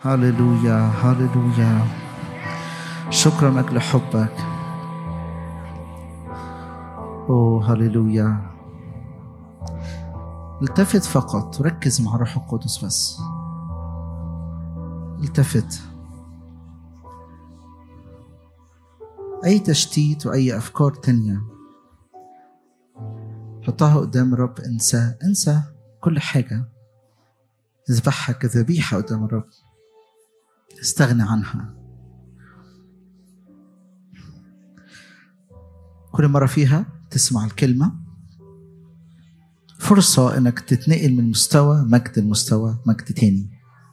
هللويا هللويا شكرا من أجل حبك أوه هللويا التفت فقط وركز مع الروح القدس بس التفت أي تشتيت وأي أفكار تانية حطها قدام الرب انسى انسى كل حاجة اذبحها كذبيحة قدام الرب استغنى عنها كل مرة فيها تسمع الكلمة فرصة انك تتنقل من مستوى مجد لمستوى مجد تاني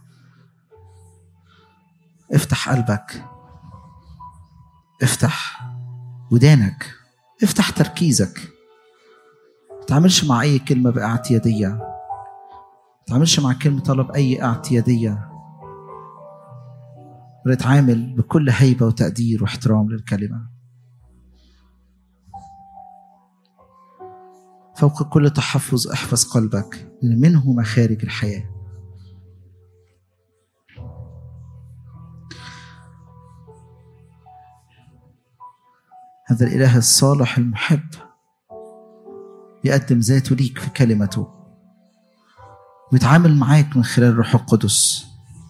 افتح قلبك افتح ودانك افتح تركيزك ما تعملش مع اي كلمة باعتيادية ما تعملش مع كلمة طلب اي اعتيادية اتعامل بكل هيبة وتقدير واحترام للكلمة فوق كل تحفظ احفظ قلبك لأن منه مخارج الحياة هذا الإله الصالح المحب يقدم ذاته ليك في كلمته ويتعامل معاك من خلال الروح القدس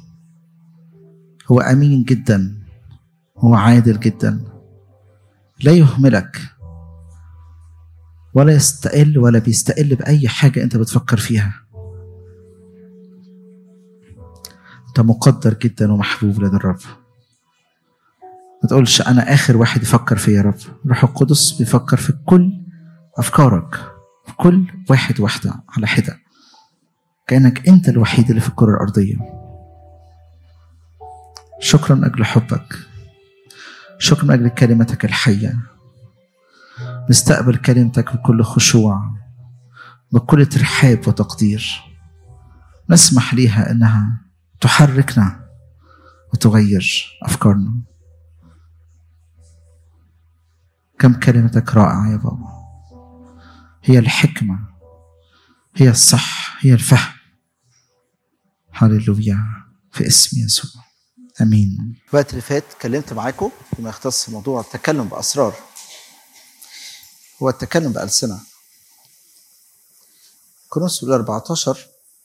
هو أمين جدا هو عادل جدا لا يهملك ولا يستقل ولا بيستقل بأي حاجة أنت بتفكر فيها أنت مقدر جدا ومحبوب لدى الرب ما تقولش أنا آخر واحد يفكر فيا يا رب الروح القدس بيفكر في كل أفكارك في كل واحد واحدة على حدة كأنك أنت الوحيد اللي في الكرة الأرضية شكرا من أجل حبك شكرا من أجل كلمتك الحية نستقبل كلمتك بكل خشوع بكل ترحاب وتقدير نسمح ليها انها تحركنا وتغير افكارنا كم كلمتك رائعه يا بابا هي الحكمه هي الصح هي الفهم هللويا في اسم يسوع امين الوقت اللي فات اتكلمت معاكم فيما يختص موضوع التكلم باسرار هو التكلم بألسنة كورنثوس الأولى 14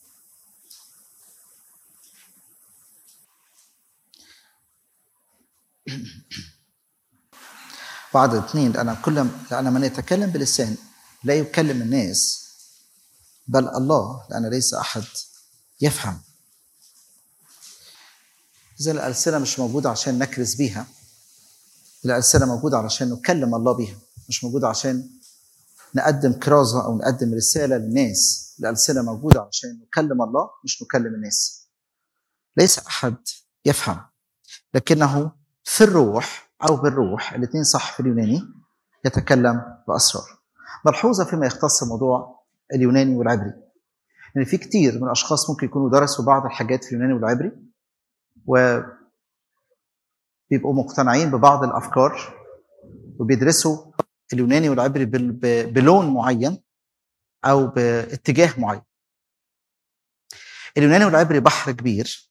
بعد اثنين لأن كل لأن من يتكلم بلسان لا يكلم الناس بل الله لأن ليس أحد يفهم إذا الألسنة مش موجودة عشان نكرز بيها الألسنة موجودة علشان نكلم الله بيها مش موجودة عشان نقدم كرازة أو نقدم رسالة للناس الألسنة موجودة عشان نكلم الله مش نكلم الناس ليس أحد يفهم لكنه في الروح أو بالروح الاثنين صح في اليوناني يتكلم بأسرار ملحوظة فيما يختص موضوع اليوناني والعبري ان يعني في كتير من الاشخاص ممكن يكونوا درسوا بعض الحاجات في اليوناني والعبري و بيبقوا مقتنعين ببعض الافكار وبيدرسوا اليوناني والعبري بلون معين او باتجاه معين اليوناني والعبري بحر كبير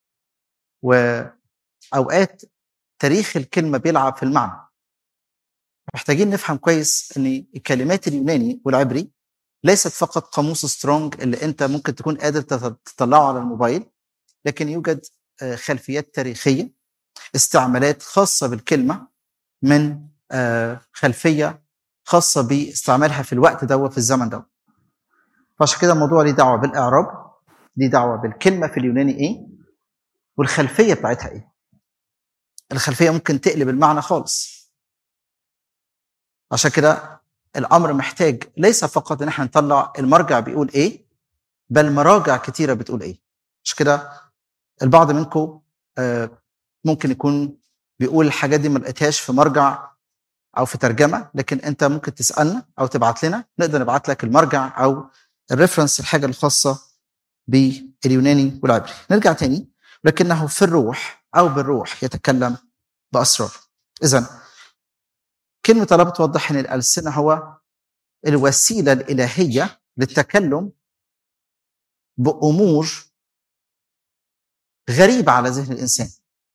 واوقات تاريخ الكلمه بيلعب في المعنى محتاجين نفهم كويس ان الكلمات اليوناني والعبري ليست فقط قاموس سترونج اللي انت ممكن تكون قادر تطلعه على الموبايل لكن يوجد خلفيات تاريخيه استعمالات خاصه بالكلمه من خلفيه خاصه باستعمالها في الوقت ده وفي الزمن ده فعشان كده الموضوع ليه دعوه بالاعراب ليه دعوه بالكلمه في اليوناني ايه والخلفيه بتاعتها ايه الخلفيه ممكن تقلب المعنى خالص عشان كده الامر محتاج ليس فقط ان احنا نطلع المرجع بيقول ايه بل مراجع كتيره بتقول ايه عشان كده البعض منكم ممكن يكون بيقول الحاجات دي ما لقيتهاش في مرجع او في ترجمه لكن انت ممكن تسالنا او تبعت لنا نقدر نبعت لك المرجع او الريفرنس الحاجه الخاصه باليوناني والعبري نرجع تاني لكنه في الروح او بالروح يتكلم باسرار اذا كلمه الله بتوضح ان الالسنه هو الوسيله الالهيه للتكلم بامور غريبه على ذهن الانسان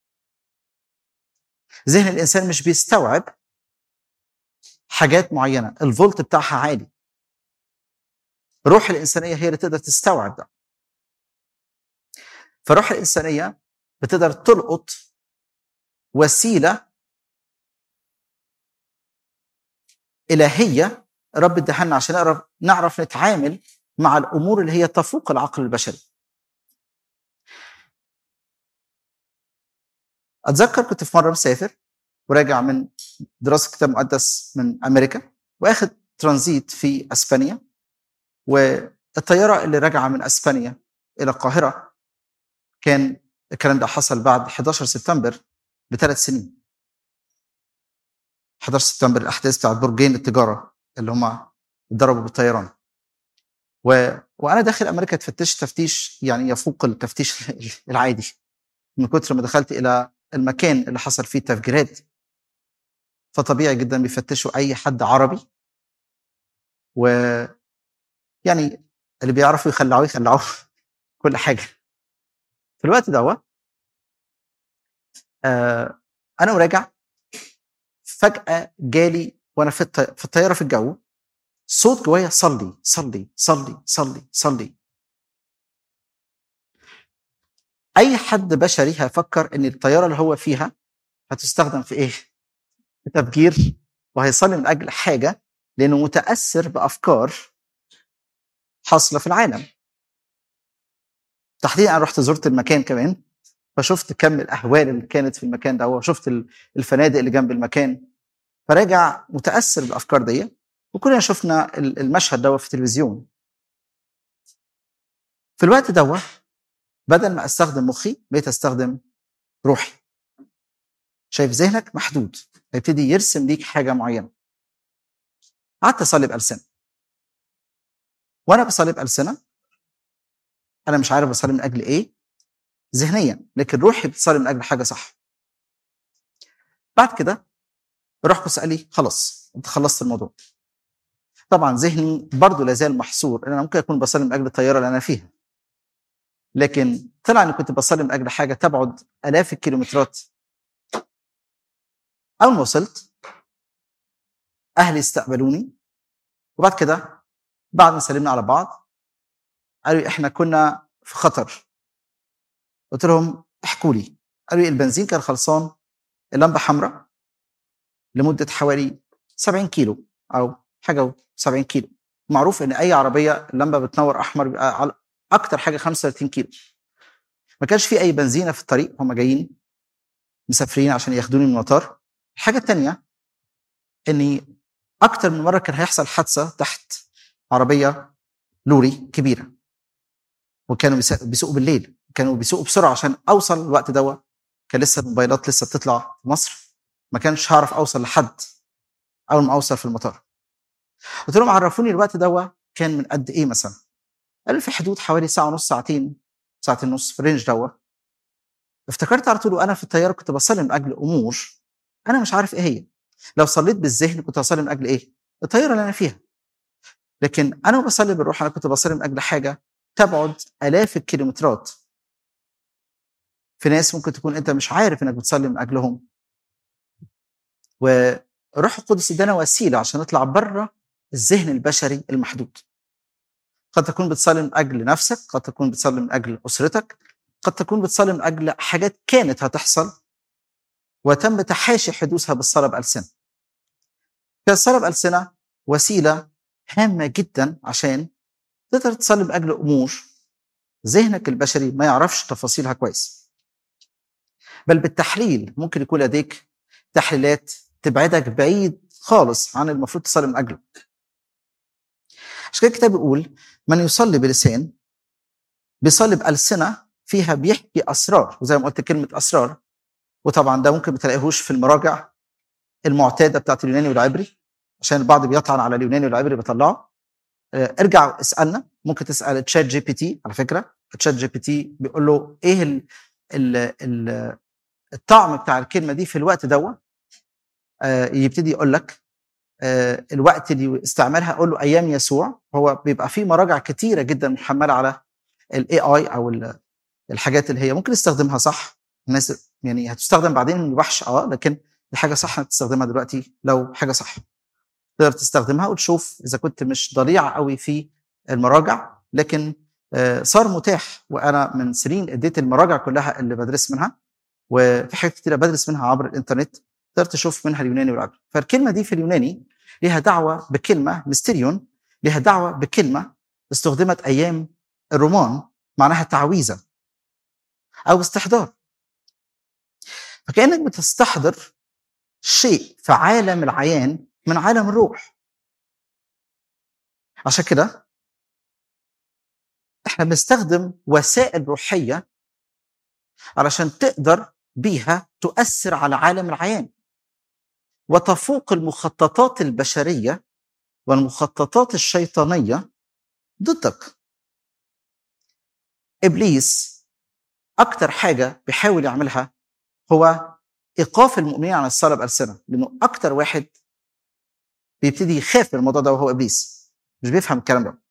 ذهن الانسان مش بيستوعب حاجات معينه الفولت بتاعها عالي روح الانسانيه هي اللي تقدر تستوعب ده فالروح الانسانيه بتقدر تلقط وسيله الهيه رب اداها لنا عشان نعرف نعرف نتعامل مع الامور اللي هي تفوق العقل البشري. اتذكر كنت في مره مسافر وراجع من دراسه كتاب مقدس من امريكا واخد ترانزيت في اسبانيا والطياره اللي راجعه من اسبانيا الى القاهره كان الكلام ده حصل بعد 11 سبتمبر بثلاث سنين 11 سبتمبر الاحداث بتاعت برجين التجاره اللي هم اتضربوا بالطيران و... وانا داخل امريكا اتفتشت تفتيش يعني يفوق التفتيش العادي من كتر ما دخلت الى المكان اللي حصل فيه التفجيرات فطبيعي جدا بيفتشوا اي حد عربي و يعني اللي بيعرفوا يخلعوه يخلعوه كل حاجه في الوقت ده آه انا وراجع فجاه جالي وانا في الطي- في الطياره في الجو صوت جوايا صلي صلي صلي صلي صلي اي حد بشري هيفكر ان الطياره اللي هو فيها هتستخدم في ايه في تفجير وهيصلي من اجل حاجه لانه متاثر بافكار حاصله في العالم تحديدا انا رحت زرت المكان كمان فشفت كم الاهوال اللي كانت في المكان ده وشفت ال- الفنادق اللي جنب المكان فراجع متاثر بالافكار دي وكلنا شفنا ال- المشهد ده في التلفزيون في الوقت ده بدل ما استخدم مخي بقيت استخدم روحي شايف ذهنك محدود هيبتدي يرسم ليك حاجه معينه قعدت اصلي بالسنه وانا بصلي بالسنه انا مش عارف بصلي من اجل ايه ذهنيا لكن روحي بتصلي من اجل حاجه صح بعد كده الروح القدس قال لي خلاص انت خلصت الموضوع طبعا ذهني برضه لازال محصور انا ممكن اكون بصلي من اجل الطياره اللي انا فيها لكن طلع اني كنت بصلي من اجل حاجه تبعد الاف الكيلومترات اول ما وصلت اهلي استقبلوني وبعد كده بعد ما سلمنا على بعض قالوا لي احنا كنا في خطر قلت لهم احكوا لي قالوا لي البنزين كان خلصان اللمبه حمراء لمده حوالي 70 كيلو او حاجه و70 كيلو معروف ان اي عربيه اللمبه بتنور احمر بيبقى على اكتر حاجه 35 كيلو ما كانش في اي بنزينه في الطريق هم جايين مسافرين عشان ياخدوني من المطار الحاجه الثانيه اني اكتر من مره كان هيحصل حادثه تحت عربيه لوري كبيره وكانوا بيسا- بيسوقوا بالليل كانوا بيسوقوا بسرعه عشان اوصل الوقت دوا كان لسه الموبايلات لسه بتطلع في مصر ما كانش هعرف اوصل لحد اول ما اوصل في المطار قلت لهم عرفوني الوقت دوا كان من قد ايه مثلا قالوا في حدود حوالي ساعه ونص ساعتين ساعتين ونص في الرينج دوا افتكرت على طول وانا في الطياره كنت بصلي من اجل امور انا مش عارف ايه هي لو صليت بالذهن كنت هصلي من اجل ايه الطياره اللي انا فيها لكن انا بصلي بالروح انا كنت بصلي من اجل حاجه تبعد الاف الكيلومترات في ناس ممكن تكون انت مش عارف انك بتصلي من اجلهم والروح القدس ادانا وسيله عشان نطلع بره الذهن البشري المحدود قد تكون بتصلي من اجل نفسك قد تكون بتصلي من اجل اسرتك قد تكون بتصلي من اجل حاجات كانت هتحصل وتم تحاشي حدوثها بالصلاه بالسنه فالصلاه بالسنه وسيله هامه جدا عشان تقدر تصلي من اجل امور ذهنك البشري ما يعرفش تفاصيلها كويس بل بالتحليل ممكن يكون لديك تحليلات تبعدك بعيد خالص عن المفروض تصلي من اجله عشان كده الكتاب بيقول من يصلي بلسان بيصلي بألسنة فيها بيحكي أسرار وزي ما قلت كلمة أسرار وطبعا ده ممكن ما تلاقيهوش في المراجع المعتادة بتاعت اليوناني والعبري عشان البعض بيطعن على اليوناني والعبري بيطلعه آه، ارجع اسألنا ممكن تسأل تشات جي بي تي على فكرة تشات جي بي تي بيقول له ايه ال ال ال الطعم بتاع الكلمة دي في الوقت دوا آه، يبتدي يقول لك آه، الوقت اللي استعملها قول له ايام يسوع هو بيبقى فيه مراجع كتيره جدا محمله على الاي اي او ال- الحاجات اللي هي ممكن تستخدمها صح الناس يعني هتستخدم بعدين من الوحش اه لكن الحاجه صح انك تستخدمها دلوقتي لو حاجه صح تقدر تستخدمها وتشوف اذا كنت مش ضريع قوي في المراجع لكن آه، صار متاح وانا من سنين اديت المراجع كلها اللي بدرس منها وفي حاجات كتيره بدرس منها عبر الانترنت تقدر تشوف منها اليوناني والعبري فالكلمه دي في اليوناني ليها دعوه بكلمه ميستيريون ليها دعوه بكلمه استخدمت ايام الرومان معناها تعويذه او استحضار فكانك بتستحضر شيء في عالم العيان من عالم الروح عشان كده احنا بنستخدم وسائل روحيه علشان تقدر بيها تؤثر على عالم العيان وتفوق المخططات البشريه والمخططات الشيطانيه ضدك ابليس اكتر حاجه بيحاول يعملها هو ايقاف المؤمنين عن الصلاه بالسنه لانه اكتر واحد بيبتدي يخاف من الموضوع ده وهو ابليس مش بيفهم الكلام ده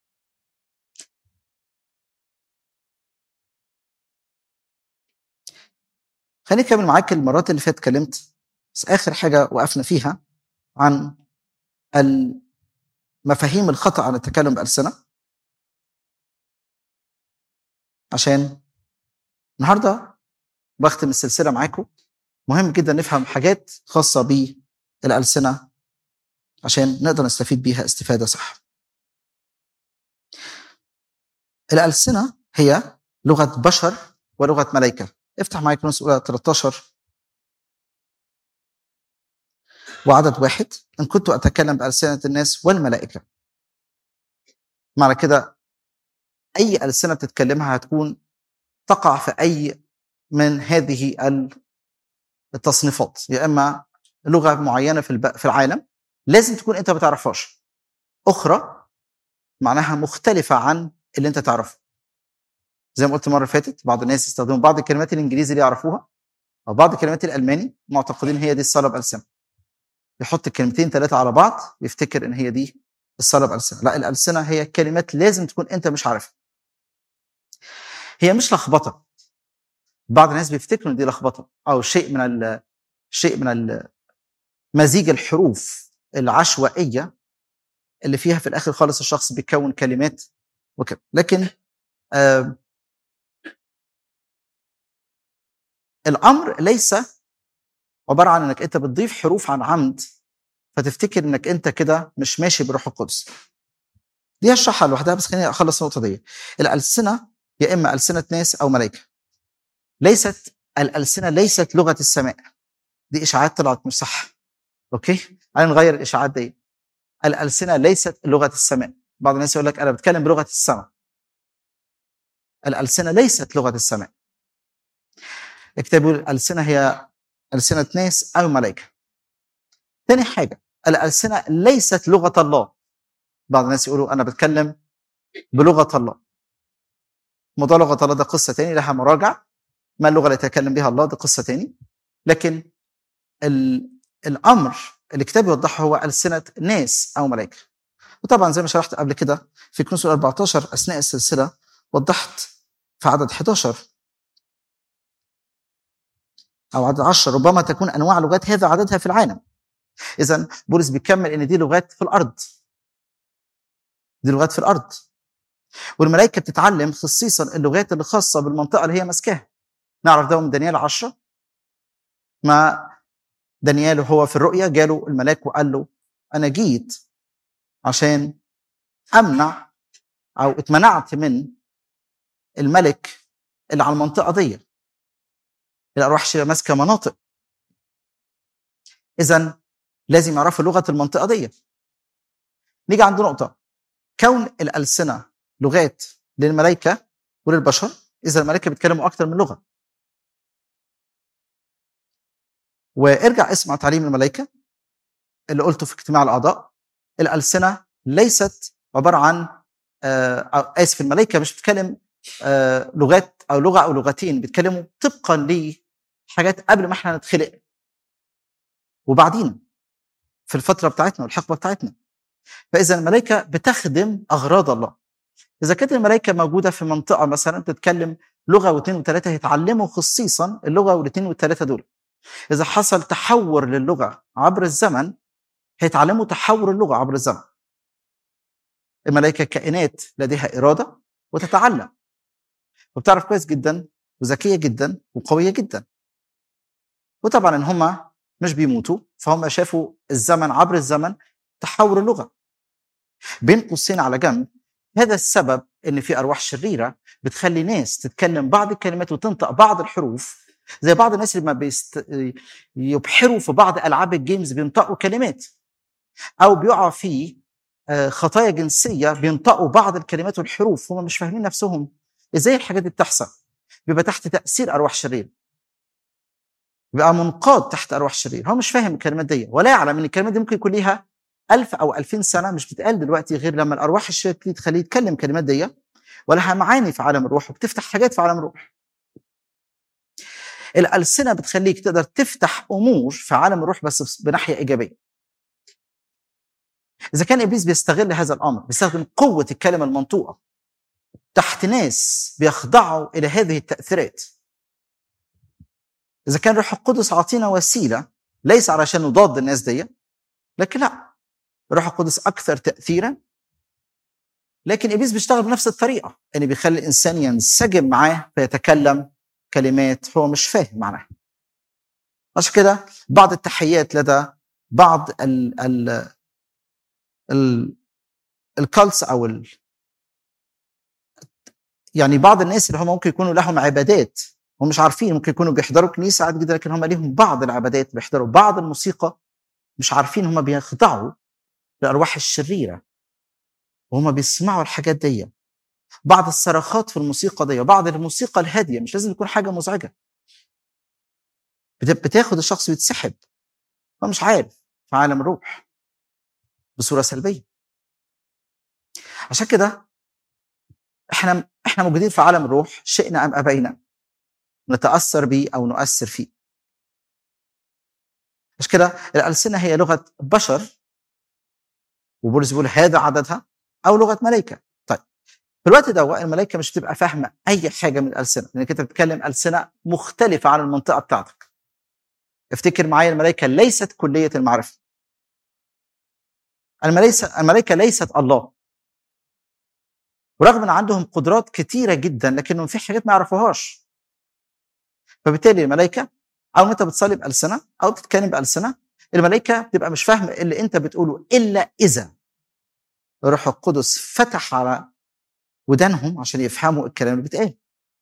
خليني اكمل معاك المرات اللي فاتت اتكلمت بس اخر حاجه وقفنا فيها عن المفاهيم الخطا عن التكلم بالسنه عشان النهارده بختم السلسله معاكم مهم جدا نفهم حاجات خاصه بالالسنه عشان نقدر نستفيد بيها استفاده صح. الالسنه هي لغه بشر ولغه ملائكه. افتح معايا كنوس اولى 13 وعدد واحد ان كنت اتكلم بالسنه الناس والملائكه. معنى كده اي السنه بتتكلمها هتكون تقع في اي من هذه التصنيفات يا اما لغه معينه في في العالم لازم تكون انت ما تعرفهاش اخرى معناها مختلفه عن اللي انت تعرفه زي ما قلت المره اللي فاتت بعض الناس يستخدموا بعض الكلمات الانجليزي اللي يعرفوها او بعض الكلمات الالماني معتقدين هي دي الصلاه بالسنه يحط كلمتين ثلاثه على بعض يفتكر ان هي دي الصلاه بالسنه لا الالسنه هي كلمات لازم تكون انت مش عارفها هي مش لخبطه بعض الناس بيفتكروا ان دي لخبطه او شيء من ال شيء من ال مزيج الحروف العشوائيه اللي فيها في الاخر خالص الشخص بيكون كلمات وكده لكن آه الامر ليس عباره عن انك انت بتضيف حروف عن عمد فتفتكر انك انت كده مش ماشي بروح القدس دي هشرحها لوحدها بس خليني اخلص النقطه دي الالسنه يا اما السنه ناس او ملائكه ليست الالسنه ليست لغه السماء دي اشاعات طلعت مش صح اوكي تعالى نغير الاشاعات دي الالسنه ليست لغه السماء بعض الناس يقول لك انا بتكلم بلغه السماء الالسنه ليست لغه السماء الكتاب يقول الالسنه هي السنه ناس او ملائكه تاني حاجه الالسنه ليست لغه الله بعض الناس يقولوا انا بتكلم بلغه الله موضوع لغه الله ده قصه تاني لها مراجع ما اللغه اللي يتكلم بها الله ده قصه تاني لكن الامر اللي الكتاب يوضحه هو السنه ناس او ملائكه وطبعا زي ما شرحت قبل كده في كنوس 14 اثناء السلسله وضحت في عدد 11 او عدد 10 ربما تكون انواع لغات هذا عددها في العالم اذا بولس بيكمل ان دي لغات في الارض دي لغات في الارض والملائكه بتتعلم خصيصا اللغات اللي خاصه بالمنطقه اللي هي ماسكاها نعرف ده من دانيال 10 ما دانيال وهو في الرؤيا جاله الملاك وقال له انا جيت عشان امنع او اتمنعت من الملك اللي على المنطقه دي الارواح الشريره ماسكه مناطق اذا لازم يعرفوا لغه المنطقه دي نيجي عند نقطه كون الالسنه لغات للملائكه وللبشر اذا الملائكه بيتكلموا اكثر من لغه وارجع اسمع تعليم الملائكه اللي قلته في اجتماع الاعضاء الالسنه ليست عباره عن آه اسف الملائكه مش بتتكلم آه لغات او لغه او لغتين بيتكلموا طبقا لحاجات قبل ما احنا نتخلق وبعدين في الفتره بتاعتنا والحقبه بتاعتنا فاذا الملائكه بتخدم اغراض الله اذا كانت الملائكه موجوده في منطقه مثلا تتكلم لغه واثنين وثلاثه هيتعلموا خصيصا اللغه والاثنين والثلاثه دول اذا حصل تحور للغه عبر الزمن هيتعلموا تحور اللغه عبر الزمن الملائكه كائنات لديها اراده وتتعلم وبتعرف كويس جدا وذكيه جدا وقويه جدا وطبعا ان هم مش بيموتوا فهم شافوا الزمن عبر الزمن تحور اللغه بين قوسين على جنب هذا السبب ان في ارواح شريره بتخلي ناس تتكلم بعض الكلمات وتنطق بعض الحروف زي بعض الناس اللي ما بيست... يبحروا في بعض العاب الجيمز بينطقوا كلمات او بيقعوا في آه، خطايا جنسيه بينطقوا بعض الكلمات والحروف هم مش فاهمين نفسهم ازاي الحاجات دي بتحصل بيبقى تحت تاثير ارواح شريره بيبقى منقاد تحت ارواح شريره هو مش فاهم الكلمات دي ولا يعلم ان الكلمات دي ممكن يكون ليها ألف أو ألفين سنة مش بتتقال دلوقتي غير لما الأرواح الشريرة تبتدي تخليه يتكلم كلمات دي ولها معاني في عالم الروح وبتفتح حاجات في عالم الروح الألسنة بتخليك تقدر تفتح أمور في عالم الروح بس بناحية إيجابية إذا كان إبليس بيستغل هذا الأمر بيستخدم قوة الكلمة المنطوقة تحت ناس بيخضعوا إلى هذه التأثيرات إذا كان روح القدس عاطينا وسيلة ليس علشان نضاد الناس دي لكن لا الروح القدس اكثر تاثيرا لكن ابليس بيشتغل بنفس الطريقه يعني بيخلي الانسان ينسجم معاه فيتكلم كلمات هو مش فاهم معناها عشان كده بعض التحيات لدى بعض ال ال ال الكالتس او ال يعني بعض الناس اللي هم ممكن يكونوا لهم عبادات هم مش عارفين ممكن يكونوا بيحضروا كنيسه عادي جدا لكن هم ليهم بعض العبادات بيحضروا بعض الموسيقى مش عارفين هم بيخضعوا الارواح الشريره وهم بيسمعوا الحاجات دي بعض الصرخات في الموسيقى دي وبعض الموسيقى الهاديه مش لازم يكون حاجه مزعجه بتاخد الشخص ويتسحب هو مش عارف في عالم الروح بصوره سلبيه عشان كده احنا احنا موجودين في عالم الروح شئنا ام ابينا نتاثر به او نؤثر فيه عشان كده الالسنه هي لغه بشر وبولس بيقول هذا عددها او لغه ملائكه طيب في الوقت ده الملائكه مش بتبقى فاهمه اي حاجه من الالسنه لانك انت بتتكلم السنه مختلفه عن المنطقه بتاعتك افتكر معايا الملائكه ليست كليه المعرفه الملائكه الملائكه ليست الله ورغم ان عندهم قدرات كتيره جدا لكنهم في حاجات ما يعرفوهاش فبالتالي الملائكه او انت بتصلي بالسنه او بتتكلم بالسنه الملائكه بتبقى مش فاهمه اللي انت بتقوله الا اذا الروح القدس فتح على ودانهم عشان يفهموا الكلام اللي بيتقال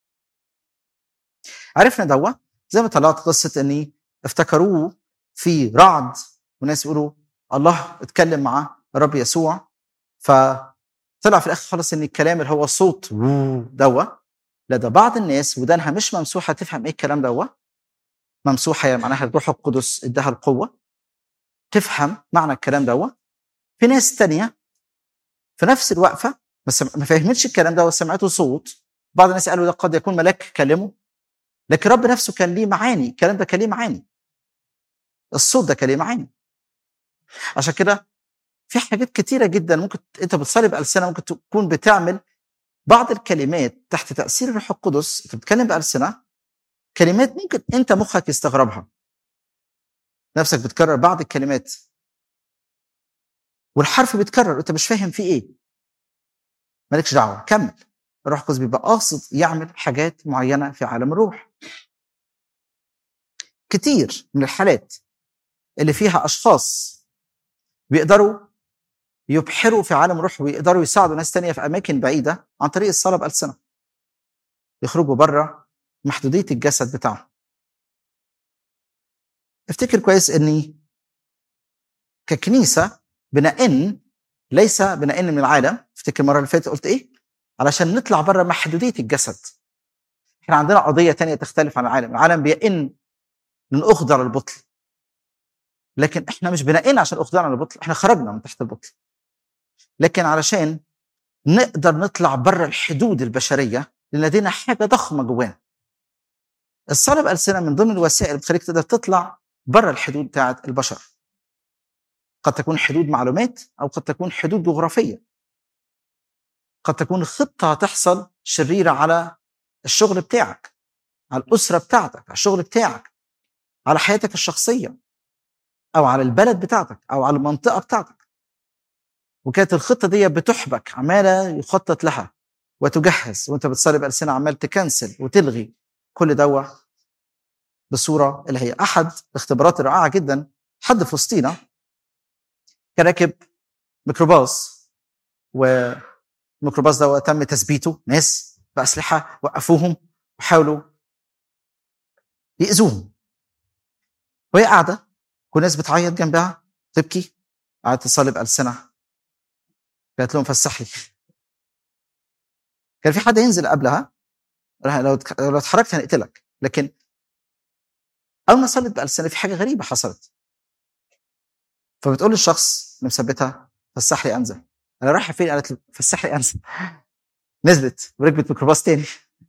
عرفنا دوا زي ما طلعت قصه اني افتكروه في رعد وناس يقولوا الله اتكلم مع الرب يسوع فطلع في الاخر خالص ان الكلام اللي هو صوت دوا لدى بعض الناس ودانها مش ممسوحه تفهم ايه الكلام دوا ممسوحه يعني معناها الروح القدس اداها القوه تفهم معنى الكلام دوت في ناس تانية في نفس الوقفة بس ما فهمتش الكلام ده وسمعته صوت بعض الناس قالوا ده قد يكون ملاك كلمه لكن رب نفسه كان ليه معاني الكلام ده كان ليه معاني الصوت ده كان ليه معاني عشان كده في حاجات كتيرة جدا ممكن انت بتصلي بألسنة ممكن تكون بتعمل بعض الكلمات تحت تأثير الروح القدس انت بتتكلم بألسنة كلمات ممكن انت مخك يستغربها نفسك بتكرر بعض الكلمات والحرف بيتكرر انت مش فاهم فيه ايه مالكش دعوه كمل الروح القدس بيبقى قاصد يعمل حاجات معينه في عالم الروح كتير من الحالات اللي فيها اشخاص بيقدروا يبحروا في عالم الروح ويقدروا يساعدوا ناس تانية في اماكن بعيده عن طريق الصلاه بالسنه يخرجوا بره محدوديه الجسد بتاعهم افتكر كويس اني ككنيسه بنئن ليس بنئن من العالم افتكر المره اللي فاتت قلت ايه علشان نطلع بره محدوديه الجسد احنا عندنا قضيه تانية تختلف عن العالم العالم بيئن من اخضر البطل لكن احنا مش بنئن عشان اخضرنا للبطل احنا خرجنا من تحت البطل لكن علشان نقدر نطلع بره الحدود البشريه لان لدينا حاجه ضخمه جوانا الصلاه بالسنه من ضمن الوسائل اللي بتخليك تقدر تطلع بره الحدود بتاعت البشر قد تكون حدود معلومات او قد تكون حدود جغرافيه قد تكون خطة تحصل شريرة على الشغل بتاعك على الأسرة بتاعتك على الشغل بتاعك على حياتك الشخصية أو على البلد بتاعتك أو على المنطقة بتاعتك وكانت الخطة دي بتحبك عمالة يخطط لها وتجهز وانت بتصلي بألسنة عمال تكنسل وتلغي كل دوا بصورة اللي هي أحد الاختبارات الرائعة جدا حد في وسطينا كان راكب ميكروباص والميكروباص ده تم تثبيته ناس بأسلحة وقفوهم وحاولوا يأذوهم وهي قاعدة كل الناس بتعيط جنبها تبكي قعدت تصلي بألسنة قالت لهم فسح لي كان في حد ينزل قبلها لو لو اتحركت هنقتلك لكن اول ما صلت بألسنة في حاجه غريبه حصلت فبتقول للشخص اللي مثبتها فسح لي انزل انا رايحه فين قالت لي فسح لي انزل نزلت وركبت ميكروباص تاني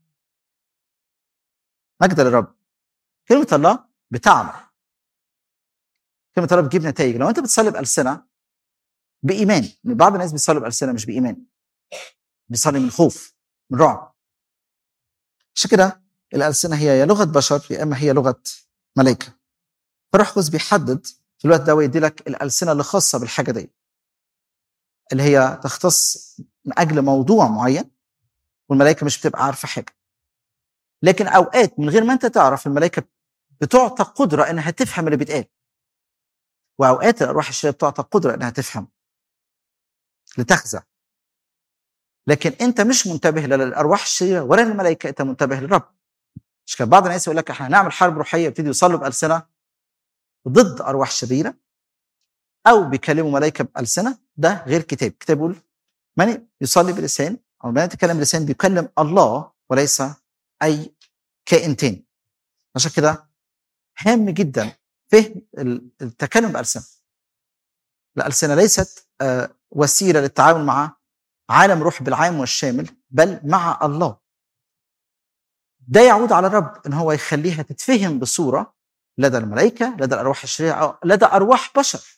مجد للرب كلمه الله بتعمل كلمه الله بتجيب نتائج لو انت بتصلي بألسنة بإيمان بعض الناس بيصلوا بألسنة مش بإيمان بيصلي من خوف من رعب عشان كده الألسنة هي يا لغة بشر يا إما هي لغة ملائكة فروح قدس بيحدد في الوقت ده ويدي لك الألسنة اللي خاصة بالحاجة دي اللي هي تختص من أجل موضوع معين والملائكة مش بتبقى عارفة حاجة لكن أوقات من غير ما أنت تعرف الملائكة بتعطى قدرة إنها تفهم اللي بيتقال وأوقات الأرواح الشريرة بتعطى قدرة إنها تفهم لتخزى لكن انت مش منتبه لا للارواح الشريره ولا للملائكه انت منتبه للرب مش كان بعض الناس يقول لك احنا هنعمل حرب روحيه يبتدي يصلوا بالسنه ضد ارواح شريره او بيكلموا ملائكه بالسنه ده غير كتاب كتاب يقول من يصلي بلسان او من يتكلم بلسان بيكلم الله وليس اي كائن تاني عشان كده هام جدا فهم التكلم بالسنه الالسنه ليست وسيله للتعامل مع عالم روح بالعام والشامل بل مع الله ده يعود على الرب ان هو يخليها تتفهم بصوره لدى الملائكه لدى الارواح الشريره او لدى ارواح بشر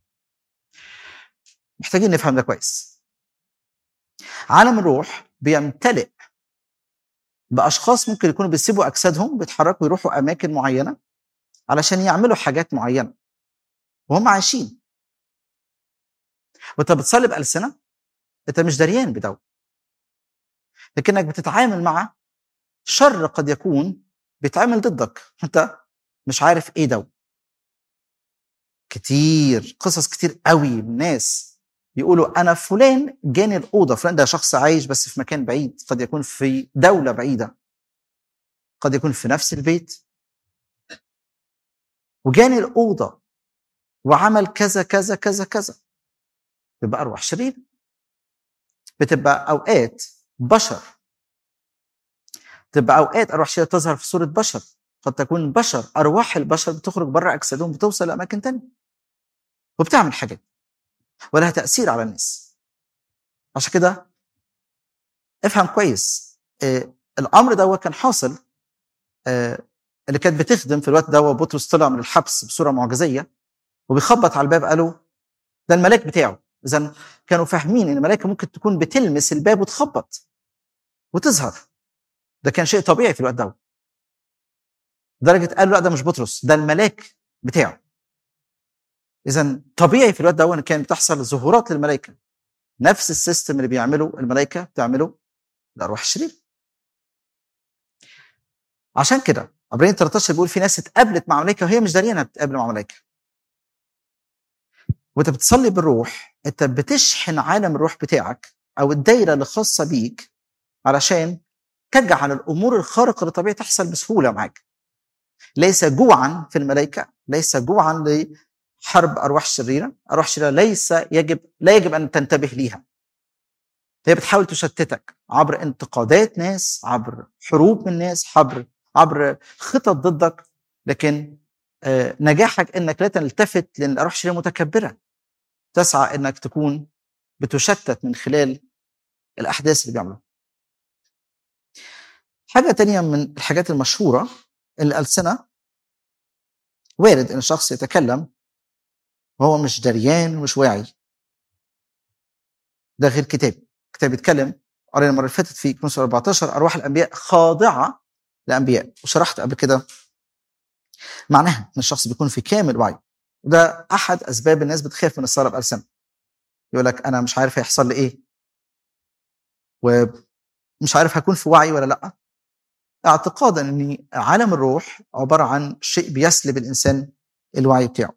محتاجين نفهم ده كويس عالم الروح بيمتلئ باشخاص ممكن يكونوا بيسيبوا اجسادهم بيتحركوا يروحوا اماكن معينه علشان يعملوا حاجات معينه وهم عايشين وانت بتصلي بالسنه انت مش دريان بدو لكنك بتتعامل مع شر قد يكون بيتعمل ضدك انت مش عارف ايه ده كتير قصص كتير قوي من ناس يقولوا انا فلان جاني الاوضه فلان ده شخص عايش بس في مكان بعيد قد يكون في دوله بعيده قد يكون في نفس البيت وجاني الاوضه وعمل كذا كذا كذا كذا تبقى ارواح شريره بتبقى اوقات بشر تبقى اوقات ارواح شريره تظهر في صوره بشر قد تكون بشر ارواح البشر بتخرج بره اجسادهم بتوصل لاماكن تانية وبتعمل حاجات ولها تاثير على الناس عشان كده افهم كويس آه الامر ده كان حاصل آه اللي كانت بتخدم في الوقت ده بطرس طلع من الحبس بصوره معجزيه وبيخبط على الباب قالوا ده الملاك بتاعه اذا كانوا فاهمين ان الملائكه ممكن تكون بتلمس الباب وتخبط وتظهر ده كان شيء طبيعي في الوقت ده لدرجه قالوا لا ده مش بطرس ده الملاك بتاعه اذا طبيعي في الوقت ده ان كان بتحصل ظهورات للملائكه نفس السيستم اللي بيعمله الملائكه بتعمله الارواح الشريره عشان كده عبرين 13 بيقول في ناس اتقابلت مع ملائكه وهي مش داريه انها بتقابل مع ملائكه وانت بتصلي بالروح انت بتشحن عالم الروح بتاعك او الدايره اللي خاصه بيك علشان تجعل الامور الخارقه للطبيعه تحصل بسهوله معاك ليس جوعا في الملائكه ليس جوعا لحرب ارواح شريره ارواح شريره ليس يجب لا يجب ان تنتبه ليها هي بتحاول تشتتك عبر انتقادات ناس عبر حروب من ناس عبر عبر خطط ضدك لكن نجاحك انك لا تلتفت لان الارواح الشريره متكبره تسعى انك تكون بتشتت من خلال الاحداث اللي بيعملوها حاجة تانية من الحاجات المشهورة ان الألسنة وارد ان الشخص يتكلم وهو مش دريان ومش واعي ده غير كتاب كتاب يتكلم قرينا المره اللي فاتت في كنوس 14 ارواح الانبياء خاضعه لانبياء وشرحت قبل كده معناها ان الشخص بيكون في كامل وعي وده احد اسباب الناس بتخاف من الصلاه بالسنه يقول لك انا مش عارف هيحصل لي ايه ومش عارف هكون في وعي ولا لا اعتقادا ان عالم الروح عباره عن شيء بيسلب الانسان الوعي بتاعه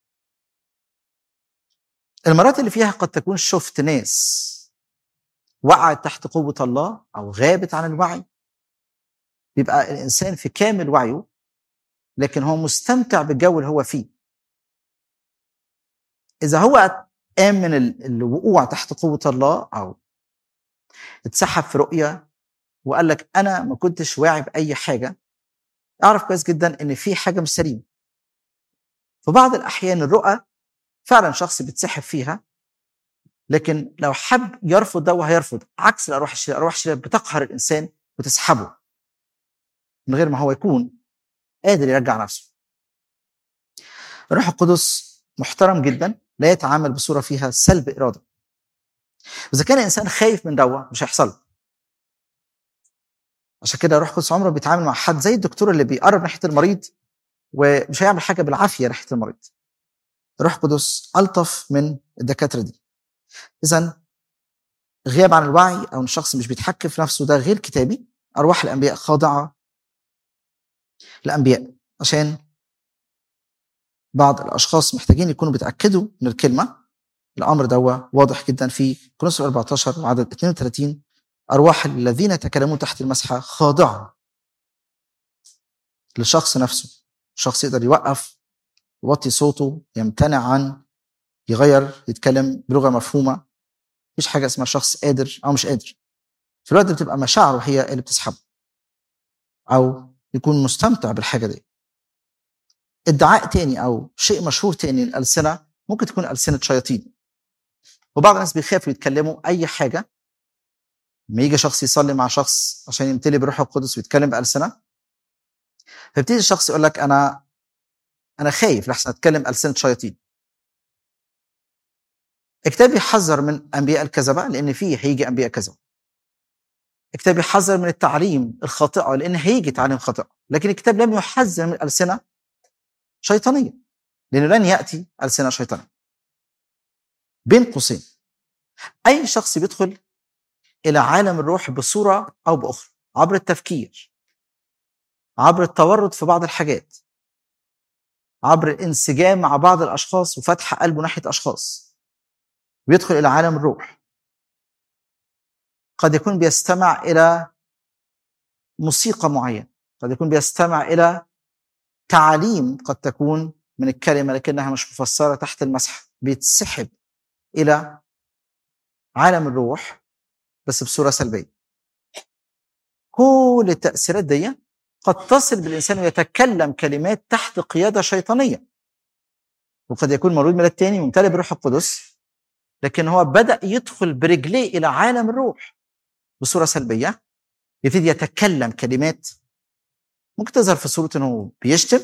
المرات اللي فيها قد تكون شفت ناس وقعت تحت قوة الله أو غابت عن الوعي بيبقى الإنسان في كامل وعيه لكن هو مستمتع بالجو اللي هو فيه إذا هو قام من الوقوع تحت قوة الله أو اتسحب في رؤية وقال لك أنا ما كنتش واعي بأي حاجة أعرف كويس جدا إن في حاجة مش سليمة في بعض الأحيان الرؤى فعلا شخص بيتسحب فيها لكن لو حب يرفض ده وهيرفض عكس الارواح الشريره الارواح الشريره بتقهر الانسان وتسحبه من غير ما هو يكون قادر يرجع نفسه الروح القدس محترم جدا لا يتعامل بصوره فيها سلب اراده واذا كان الانسان خايف من دوا مش هيحصل عشان كده الروح القدس عمره بيتعامل مع حد زي الدكتور اللي بيقرب ناحيه المريض ومش هيعمل حاجه بالعافيه ناحيه المريض الروح القدس الطف من الدكاتره دي اذا غياب عن الوعي او ان الشخص مش بيتحكم في نفسه ده غير كتابي ارواح الانبياء خاضعه للانبياء عشان بعض الاشخاص محتاجين يكونوا بيتاكدوا من الكلمه الامر ده واضح جدا في كورنثوس 14 وعدد 32 ارواح الذين يتكلمون تحت المسحه خاضعه للشخص نفسه الشخص يقدر يوقف يوطي صوته يمتنع عن يغير يتكلم بلغه مفهومه مفيش حاجه اسمها شخص قادر او مش قادر في الوقت بتبقى مشاعره هي اللي بتسحبه او يكون مستمتع بالحاجه دي ادعاء تاني او شيء مشهور تاني الالسنه ممكن تكون السنه شياطين وبعض الناس بيخافوا يتكلموا اي حاجه لما يجي شخص يصلي مع شخص عشان يمتلي بروح القدس ويتكلم بالسنه فيبتدي الشخص يقول لك انا انا خايف لحسن اتكلم السنه شياطين الكتاب يحذر من انبياء الكذبه لان فيه هيجي انبياء كذبه الكتاب يحذر من التعليم الخاطئه لان هيجي تعليم خاطئ لكن الكتاب لم يحذر من الالسنه شيطانيه لانه لن ياتي السنه شيطانيه بين قوسين اي شخص بيدخل الى عالم الروح بصوره او باخرى عبر التفكير عبر التورط في بعض الحاجات عبر الانسجام مع بعض الاشخاص وفتح قلبه ناحيه اشخاص بيدخل الى عالم الروح قد يكون بيستمع الى موسيقى معينه قد يكون بيستمع الى تعاليم قد تكون من الكلمه لكنها مش مفسره تحت المسح بيتسحب الى عالم الروح بس بصوره سلبيه كل التاثيرات دي قد تصل بالانسان ويتكلم كلمات تحت قياده شيطانيه وقد يكون مولود ميلاد تاني ممتلئ بالروح القدس لكن هو بدا يدخل برجليه الى عالم الروح بصوره سلبيه يبتدي يتكلم كلمات ممكن تظهر في صوره انه بيشتم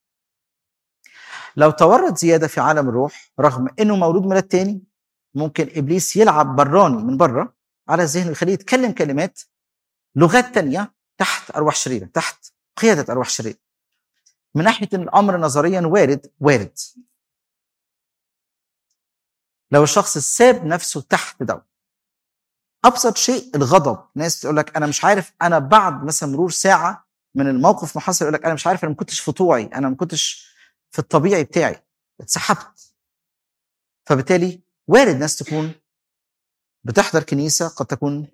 لو تورط زياده في عالم الروح رغم انه مولود ميلاد تاني ممكن ابليس يلعب براني من بره على الذهن ويخليه يتكلم كلمات لغات تانية تحت ارواح شريره تحت قياده ارواح شريره من ناحيه ان الامر نظريا وارد وارد لو الشخص ساب نفسه تحت ده ابسط شيء الغضب ناس تقول لك انا مش عارف انا بعد مثلا مرور ساعه من الموقف ما حصل يقول لك انا مش عارف انا ما كنتش في طوعي انا ما كنتش في الطبيعي بتاعي اتسحبت فبالتالي وارد ناس تكون بتحضر كنيسه قد تكون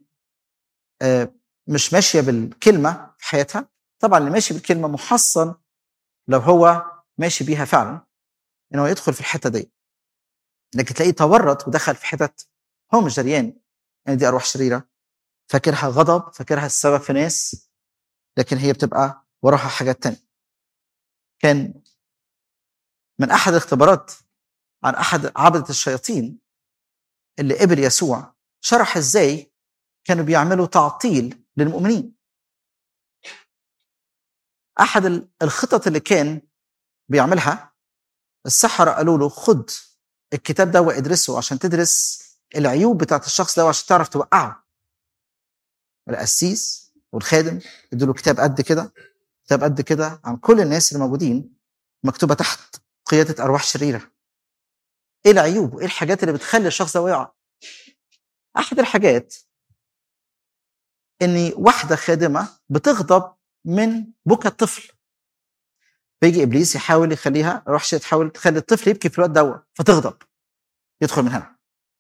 مش ماشيه بالكلمه في حياتها طبعا اللي ماشي بالكلمه محصن لو هو ماشي بيها فعلا انه يدخل في الحته دي لكن تلاقيه تورط ودخل في حتت هو مش دريان يعني دي ارواح شريره فاكرها غضب فاكرها السبب في ناس لكن هي بتبقى وراها حاجات تانية كان من احد الاختبارات عن احد عبدة الشياطين اللي قبل يسوع شرح ازاي كانوا بيعملوا تعطيل للمؤمنين احد الخطط اللي كان بيعملها السحرة قالوا له خد الكتاب ده وادرسه عشان تدرس العيوب بتاعت الشخص ده وعشان تعرف توقعه القسيس والخادم ادوا له كتاب قد كده كتاب قد كده عن كل الناس اللي موجودين مكتوبه تحت قياده ارواح شريره ايه العيوب وايه الحاجات اللي بتخلي الشخص ده يقع احد الحاجات ان واحده خادمه بتغضب من بكى الطفل فيجي ابليس يحاول يخليها روح تحاول تخلي الطفل يبكي في الوقت دوت فتغضب يدخل من هنا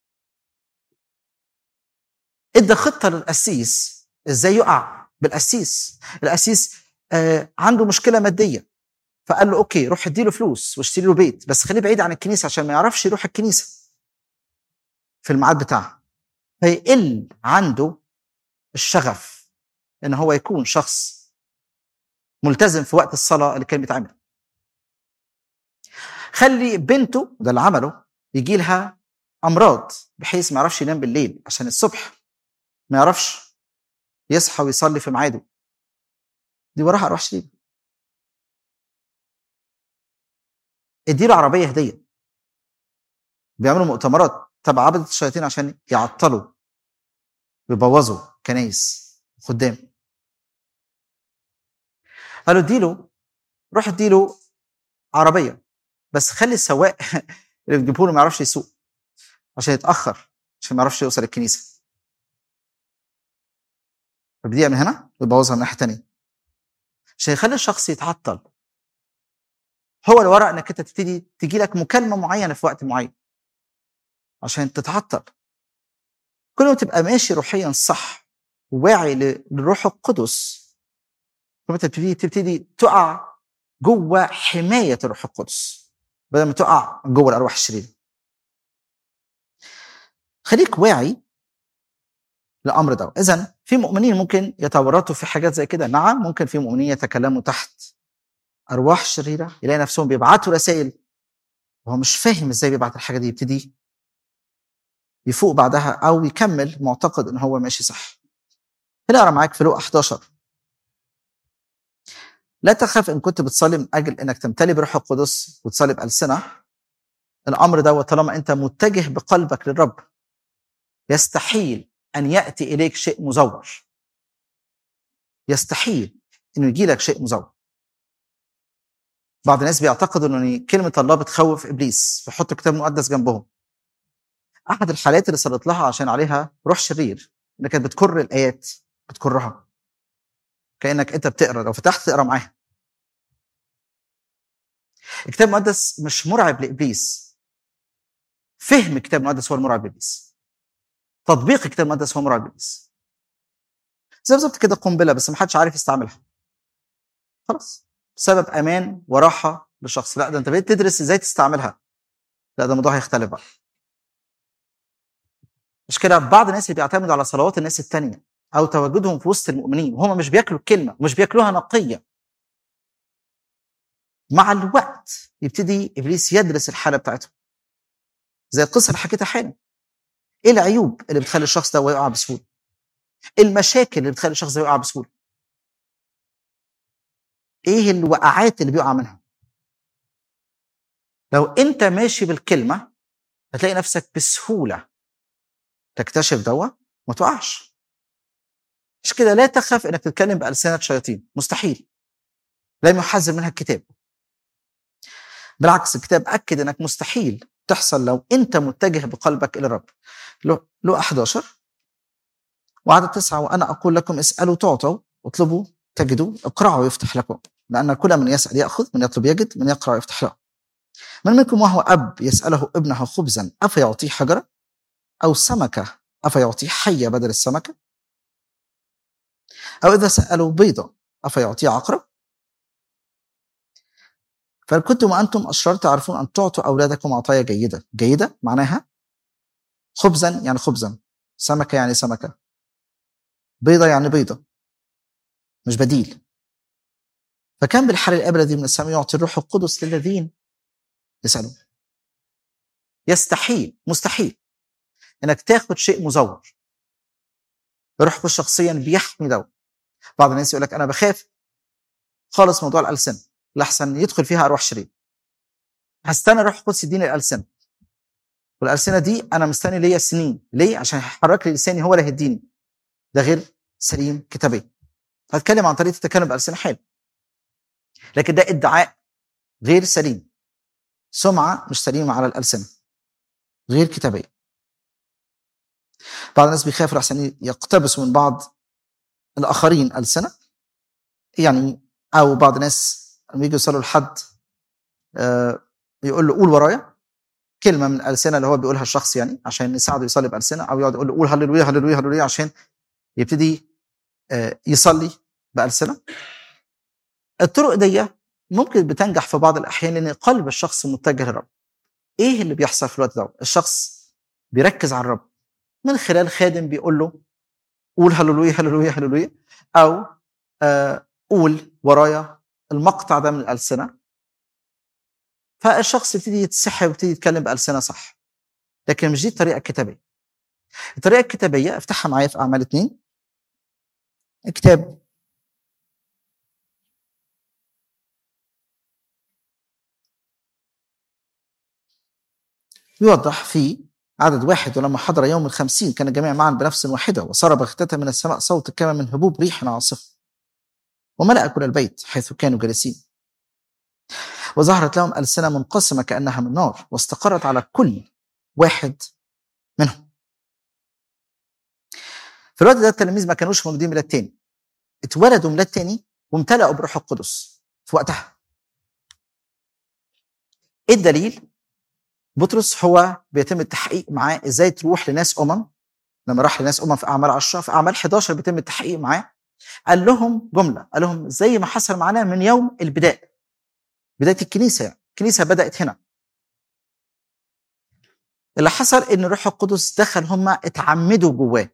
ادى خطه للقسيس ازاي يقع بالقسيس القسيس آه عنده مشكله ماديه فقال له اوكي روح اديله فلوس واشتري له بيت بس خليه بعيد عن الكنيسه عشان ما يعرفش يروح الكنيسه في الميعاد بتاعها فيقل عنده الشغف ان هو يكون شخص ملتزم في وقت الصلاه اللي كان بيتعمل خلي بنته ده اللي عمله يجي لها امراض بحيث ما يعرفش ينام بالليل عشان الصبح ما يعرفش يصحى ويصلي في ميعاده دي وراها ارواح شديده اديله عربيه هديه بيعملوا مؤتمرات تبع عبدة الشياطين عشان يعطلوا ويبوظوا كنايس خدام قالوا اديله روح اديله عربيه بس خلي السواق اللي بتجيبه له ما يعرفش يسوق عشان يتاخر عشان ما يعرفش يوصل الكنيسه فبديها من هنا ويبوظها من ناحيه ثانيه عشان يخلي الشخص يتعطل هو الورق انك انت تبتدي تجي لك مكالمه معينه في وقت معين عشان تتعطل كل ما تبقى ماشي روحيا صح وواعي للروح القدس كل ما تبتدي تبتدي تقع جوه حمايه الروح القدس بدل ما تقع جوه الارواح الشريره خليك واعي للامر ده اذا في مؤمنين ممكن يتورطوا في حاجات زي كده نعم ممكن في مؤمنين يتكلموا تحت ارواح شريره يلاقي نفسهم بيبعتوا رسائل وهو مش فاهم ازاي بيبعت الحاجه دي يبتدي يفوق بعدها او يكمل معتقد ان هو ماشي صح هنا اقرا معاك في لوقا 11 لا تخف ان كنت بتصلي من اجل انك تمتلي بروح القدس وتصلي بالسنه الامر ده طالما انت متجه بقلبك للرب يستحيل ان ياتي اليك شيء مزور يستحيل انه يجي لك شيء مزور بعض الناس بيعتقدوا ان كلمه الله بتخوف ابليس فيحط كتاب مقدس جنبهم احد الحالات اللي صلت لها عشان عليها روح شرير اللي كانت بتكر الايات بتكرها كانك انت بتقرا لو فتحت تقرا معاها الكتاب المقدس مش مرعب لابليس فهم الكتاب المقدس هو المرعب لابليس تطبيق الكتاب المقدس هو مرعب لابليس زي بالظبط كده قنبله بس ما حدش عارف يستعملها خلاص سبب امان وراحه للشخص لا ده انت بقيت تدرس ازاي تستعملها لا ده الموضوع هيختلف بقى مش كده بعض الناس اللي بيعتمدوا على صلوات الناس التانية او تواجدهم في وسط المؤمنين وهم مش بياكلوا الكلمه ومش بياكلوها نقيه مع الوقت يبتدي ابليس يدرس الحاله بتاعتهم زي القصه اللي حكيتها حالا ايه العيوب اللي بتخلي الشخص ده يقع بسهوله ايه المشاكل اللي بتخلي الشخص ده يقع بسهوله ايه الوقعات اللي بيقع منها لو انت ماشي بالكلمه هتلاقي نفسك بسهوله تكتشف دوا ما تقعش مش كده لا تخف انك تتكلم بألسنة شياطين مستحيل لم يحذر منها الكتاب بالعكس الكتاب أكد انك مستحيل تحصل لو انت متجه بقلبك الى الرب لو 11 وعدد تسعة وأنا أقول لكم اسألوا تعطوا اطلبوا تجدوا اقرعوا يفتح لكم لأن كل من يسأل يأخذ من يطلب يجد من يقرأ يفتح له من منكم وهو أب يسأله ابنه خبزا أفيعطيه حجرا أو سمكة أفيعطيه حية بدل السمكة أو إذا سألوا بيضة أفيعطيه عقرب فإن كنتم أنتم أشرار تعرفون أن تعطوا أولادكم عطايا جيدة جيدة معناها خبزا يعني خبزا سمكة يعني سمكة بيضة يعني بيضة مش بديل فكان بالحال الأبرة دي من السماء يعطي الروح القدس للذين يسألون يستحيل مستحيل انك تاخد شيء مزور الروح القدس شخصيا بيحمي ده بعض الناس يقول لك انا بخاف خالص موضوع الالسنه لحسن يدخل فيها ارواح شرير هستنى الروح القدس يديني الالسنه والالسنه دي انا مستني ليا سنين ليه عشان هيحرك لي لساني هو اللي هيديني ده غير سليم كتابيا هتكلم عن طريقه التكلم بالسنه حلو لكن ده ادعاء غير سليم سمعه مش سليمه على الالسنه غير كتابيه بعض الناس بيخافوا احسن يقتبسوا من بعض الاخرين السنه يعني او بعض الناس لما يجوا يوصلوا لحد آه، يقول له قول ورايا كلمه من الالسنه اللي هو بيقولها الشخص يعني عشان يساعده يصلي بالسنه او يقعد يقول له قول هللويا هللويا هللويا عشان يبتدي آه، يصلي بالسنه الطرق دي ممكن بتنجح في بعض الاحيان لان قلب الشخص متجه للرب ايه اللي بيحصل في الوقت ده الشخص بيركز على الرب من خلال خادم بيقول له قول هللويا هللويا هللويا او آه قول ورايا المقطع ده من الالسنه فالشخص يبتدي يتسحب ويبتدي يتكلم بالسنه صح لكن مش دي الطريقه الكتابيه الطريقه الكتابيه افتحها معايا في اعمال اثنين كتاب يوضح في عدد واحد ولما حضر يوم الخمسين كان الجميع معا بنفس واحدة وصار بغتة من السماء صوت كما من هبوب ريح عاصفة وملأ كل البيت حيث كانوا جالسين وظهرت لهم ألسنة منقسمة كأنها من نار واستقرت على كل واحد منهم في الوقت ده التلاميذ ما كانوش موجودين ميلاد تاني اتولدوا ميلاد تاني وامتلأوا بروح القدس في وقتها ايه الدليل بطرس هو بيتم التحقيق معاه ازاي تروح لناس امم لما راح لناس امم في اعمال 10 في اعمال 11 بيتم التحقيق معاه قال لهم جمله قال لهم زي ما حصل معانا من يوم البدايه بدايه الكنيسه يعني الكنيسه بدات هنا اللي حصل ان الروح القدس دخل هم اتعمدوا جواه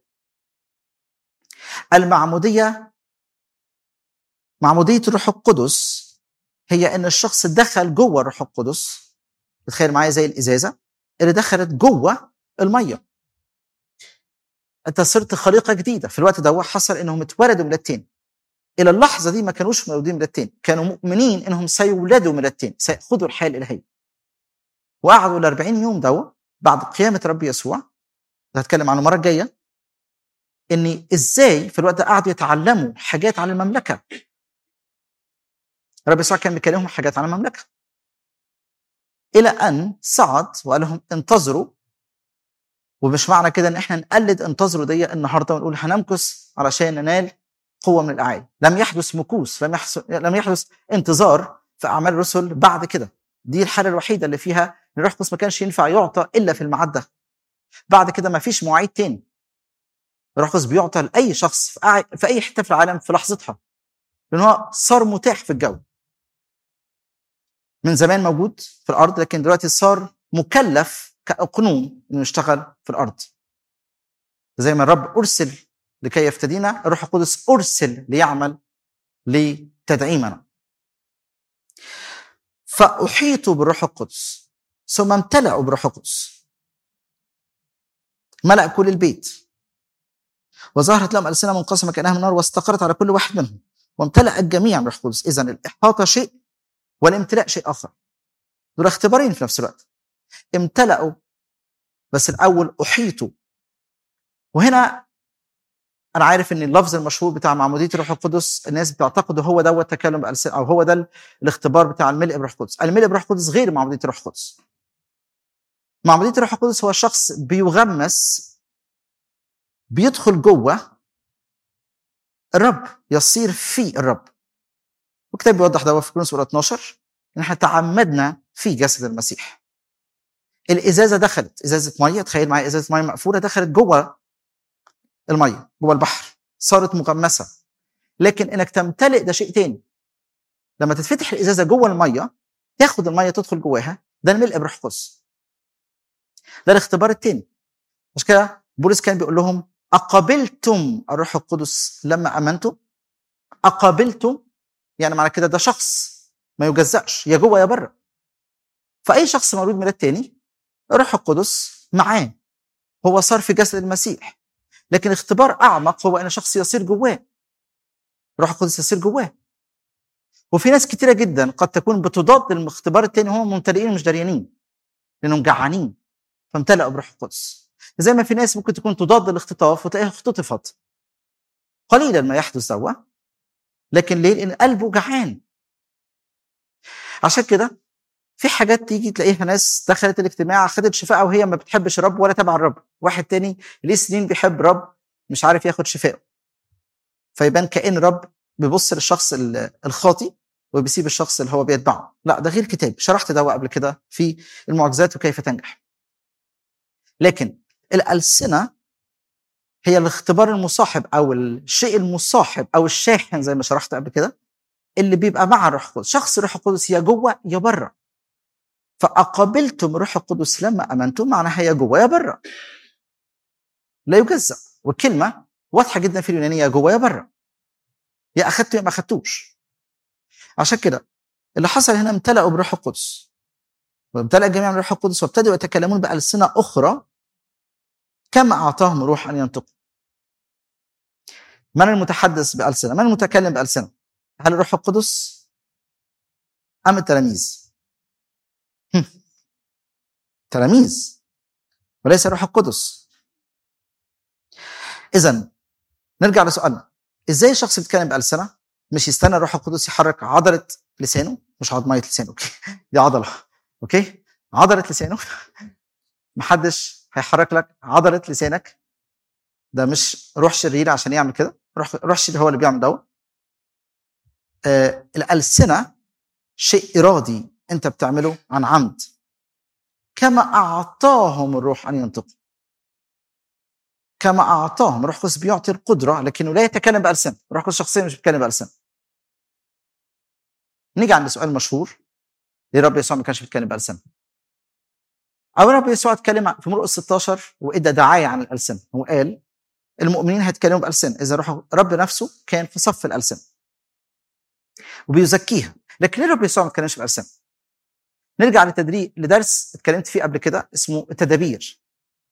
المعموديه معموديه الروح القدس هي ان الشخص دخل جوه الروح القدس تخيل معايا زي الازازه اللي دخلت جوه الميه انت صرت خليقه جديده في الوقت ده حصل انهم اتولدوا ميلاد تاني الى اللحظه دي ما كانوش مولودين ميلاد تاني كانوا مؤمنين انهم سيولدوا ميلاد تاني سياخذوا الحياه الالهيه وقعدوا ال 40 يوم دوا بعد قيامه رب يسوع هتكلم عنه المره الجايه ان ازاي في الوقت ده قعدوا يتعلموا حاجات عن المملكه رب يسوع كان بيكلمهم حاجات عن المملكه الى ان صعد وقال لهم انتظروا ومش معنى كده ان احنا نقلد انتظروا دي النهارده ونقول هنمكث علشان ننال قوه من الاعالي لم يحدث مكوس لم يحدث لم يحدث انتظار في اعمال الرسل بعد كده دي الحاله الوحيده اللي فيها ان الروح القدس ما كانش ينفع يعطى الا في الميعاد ده بعد كده ما فيش مواعيد تاني الروح القدس بيعطى لاي شخص في, أي... في اي حته في العالم في لحظتها لان هو صار متاح في الجو من زمان موجود في الارض لكن دلوقتي صار مكلف كاقنوم انه يشتغل في الارض زي ما الرب ارسل لكي يفتدينا الروح القدس ارسل ليعمل لتدعيمنا فاحيطوا بالروح القدس ثم امتلأوا بالروح القدس ملأ كل البيت وظهرت لهم ألسنة منقسمة كأنها من نار واستقرت على كل واحد منهم وامتلأ الجميع بالروح القدس إذا الإحاطة شيء والامتلاء شيء اخر دول اختبارين في نفس الوقت امتلأوا بس الاول احيطوا وهنا انا عارف ان اللفظ المشهور بتاع معموديه الروح القدس الناس بتعتقد هو ده التكلم بالسنه او هو ده الاختبار بتاع الملء بالروح القدس الملء بالروح القدس غير معموديه الروح القدس معموديه الروح القدس هو شخص بيغمس بيدخل جوه الرب يصير في الرب والكتاب بيوضح ده في كورنثوس 12 ان احنا تعمدنا في جسد المسيح الازازه دخلت ازازه ميه تخيل معايا ازازه ميه مقفوله دخلت جوه الميه جوه البحر صارت مغمسه لكن انك تمتلئ ده شيء تاني لما تتفتح الازازه جوه الميه تاخد الميه تدخل جواها ده الملء بروح القدس ده الاختبار التاني مش كده بولس كان بيقول لهم اقبلتم الروح القدس لما امنتم اقبلتم يعني معنى كده ده شخص ما يجزأش يا جوه يا بره فأي شخص مولود ميلاد تاني الروح القدس معاه هو صار في جسد المسيح لكن اختبار أعمق هو أن شخص يصير جواه الروح القدس يصير جواه وفي ناس كتيرة جدا قد تكون بتضاد الاختبار التاني هم ممتلئين مش دريانين لأنهم جعانين فامتلأوا بروح القدس زي ما في ناس ممكن تكون تضاد الاختطاف وتلاقيها اختطفت قليلا ما يحدث دوا لكن ليه؟ لان قلبه جعان عشان كده في حاجات تيجي تلاقيها ناس دخلت الاجتماع خدت شفاء وهي ما بتحبش الرب ولا تبع الرب واحد تاني ليه سنين بيحب رب مش عارف ياخد شفاء فيبان كأن رب بيبص للشخص الخاطي وبيسيب الشخص اللي هو بيتبعه لا ده غير كتاب شرحت ده قبل كده في المعجزات وكيف تنجح لكن الألسنة هي الاختبار المصاحب أو الشيء المصاحب أو الشاحن زي ما شرحت قبل كده اللي بيبقى مع الروح القدس شخص الروح القدس يا جوه يا بره فأقابلتم الروح القدس لما أمنتم معناها يا جوه يا بره لا يجزأ والكلمة واضحة جدا في اليونانية يا جوه يا بره يا أخدته يا ما أخدتوش عشان كده اللي حصل هنا امتلأوا بروح القدس وامتلأ الجميع من روح القدس وابتدأوا يتكلمون بألسنة أخرى كما أعطاهم روح أن ينطقوا من المتحدث بألسنة؟ من المتكلم بألسنة؟ هل الروح القدس أم التلاميذ؟ تلاميذ وليس الروح القدس إذا نرجع لسؤالنا إزاي الشخص يتكلم بألسنة؟ مش يستنى الروح القدس يحرك عضلة لسانه مش عضمية لسانه أوكي دي عضلة أوكي عضلة لسانه محدش هيحرك لك عضلة لسانك ده مش روح شرير عشان يعمل كده روح روح شرير هو اللي بيعمل دوت آه الألسنة شيء إرادي أنت بتعمله عن عمد كما أعطاهم الروح أن ينطقوا كما أعطاهم الروح القدس بيعطي القدرة لكنه لا يتكلم بألسنة الروح القدس شخصيا مش بيتكلم بألسنة نيجي عند سؤال مشهور ليه رب يسوع ما كانش بيتكلم بألسنة أو رب يسوع اتكلم في مرقس 16 وإدى دعاية عن الألسنة هو قال المؤمنين هيتكلموا بألسنة إذا روح رب نفسه كان في صف الألسنة وبيزكيها لكن ليه رب يسوع ما اتكلمش بألسنة نرجع لتدريب لدرس اتكلمت فيه قبل كده اسمه التدابير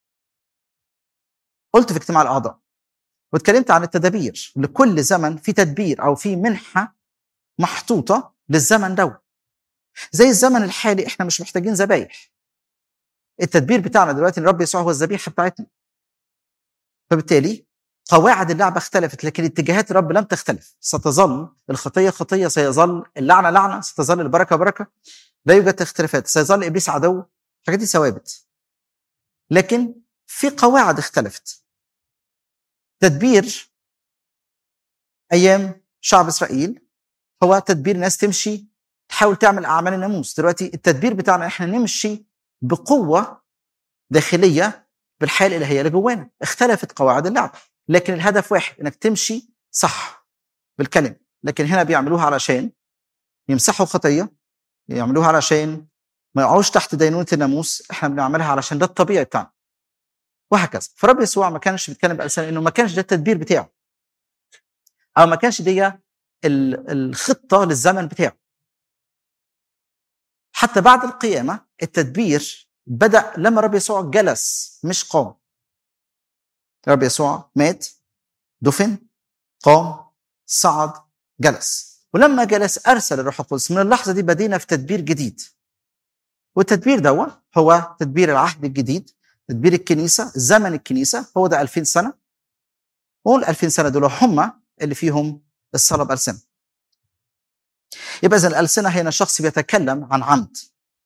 قلت في اجتماع الاعضاء واتكلمت عن التدابير لكل زمن في تدبير او في منحه محطوطه للزمن ده زي الزمن الحالي احنا مش محتاجين ذبايح التدبير بتاعنا دلوقتي الرب يسوع هو الذبيحه بتاعتنا فبالتالي قواعد اللعبه اختلفت لكن اتجاهات الرب لم تختلف ستظل الخطيه خطيه سيظل اللعنه لعنه ستظل البركه بركه لا يوجد اختلافات سيظل ابليس عدو الحاجات دي ثوابت لكن في قواعد اختلفت تدبير ايام شعب اسرائيل هو تدبير ناس تمشي تحاول تعمل اعمال الناموس دلوقتي التدبير بتاعنا احنا نمشي بقوه داخليه بالحياه الالهيه اللي جوانا اختلفت قواعد اللعب لكن الهدف واحد انك تمشي صح بالكلمه لكن هنا بيعملوها علشان يمسحوا خطيه يعملوها علشان ما يقعوش تحت دينونه الناموس احنا بنعملها علشان ده الطبيعي بتاعنا وهكذا فرب يسوع ما كانش بيتكلم بألسنة انه ما كانش ده التدبير بتاعه او ما كانش دي الخطه للزمن بتاعه حتى بعد القيامه التدبير بدا لما رب يسوع جلس مش قام رب يسوع مات دفن قام صعد جلس ولما جلس ارسل الروح القدس من اللحظه دي بدينا في تدبير جديد والتدبير ده هو تدبير العهد الجديد تدبير الكنيسه زمن الكنيسه هو ده 2000 سنه وال 2000 سنه دول هم اللي فيهم الصلاه بألسنة يبقى اذا الألسنة هنا شخص بيتكلم عن عمد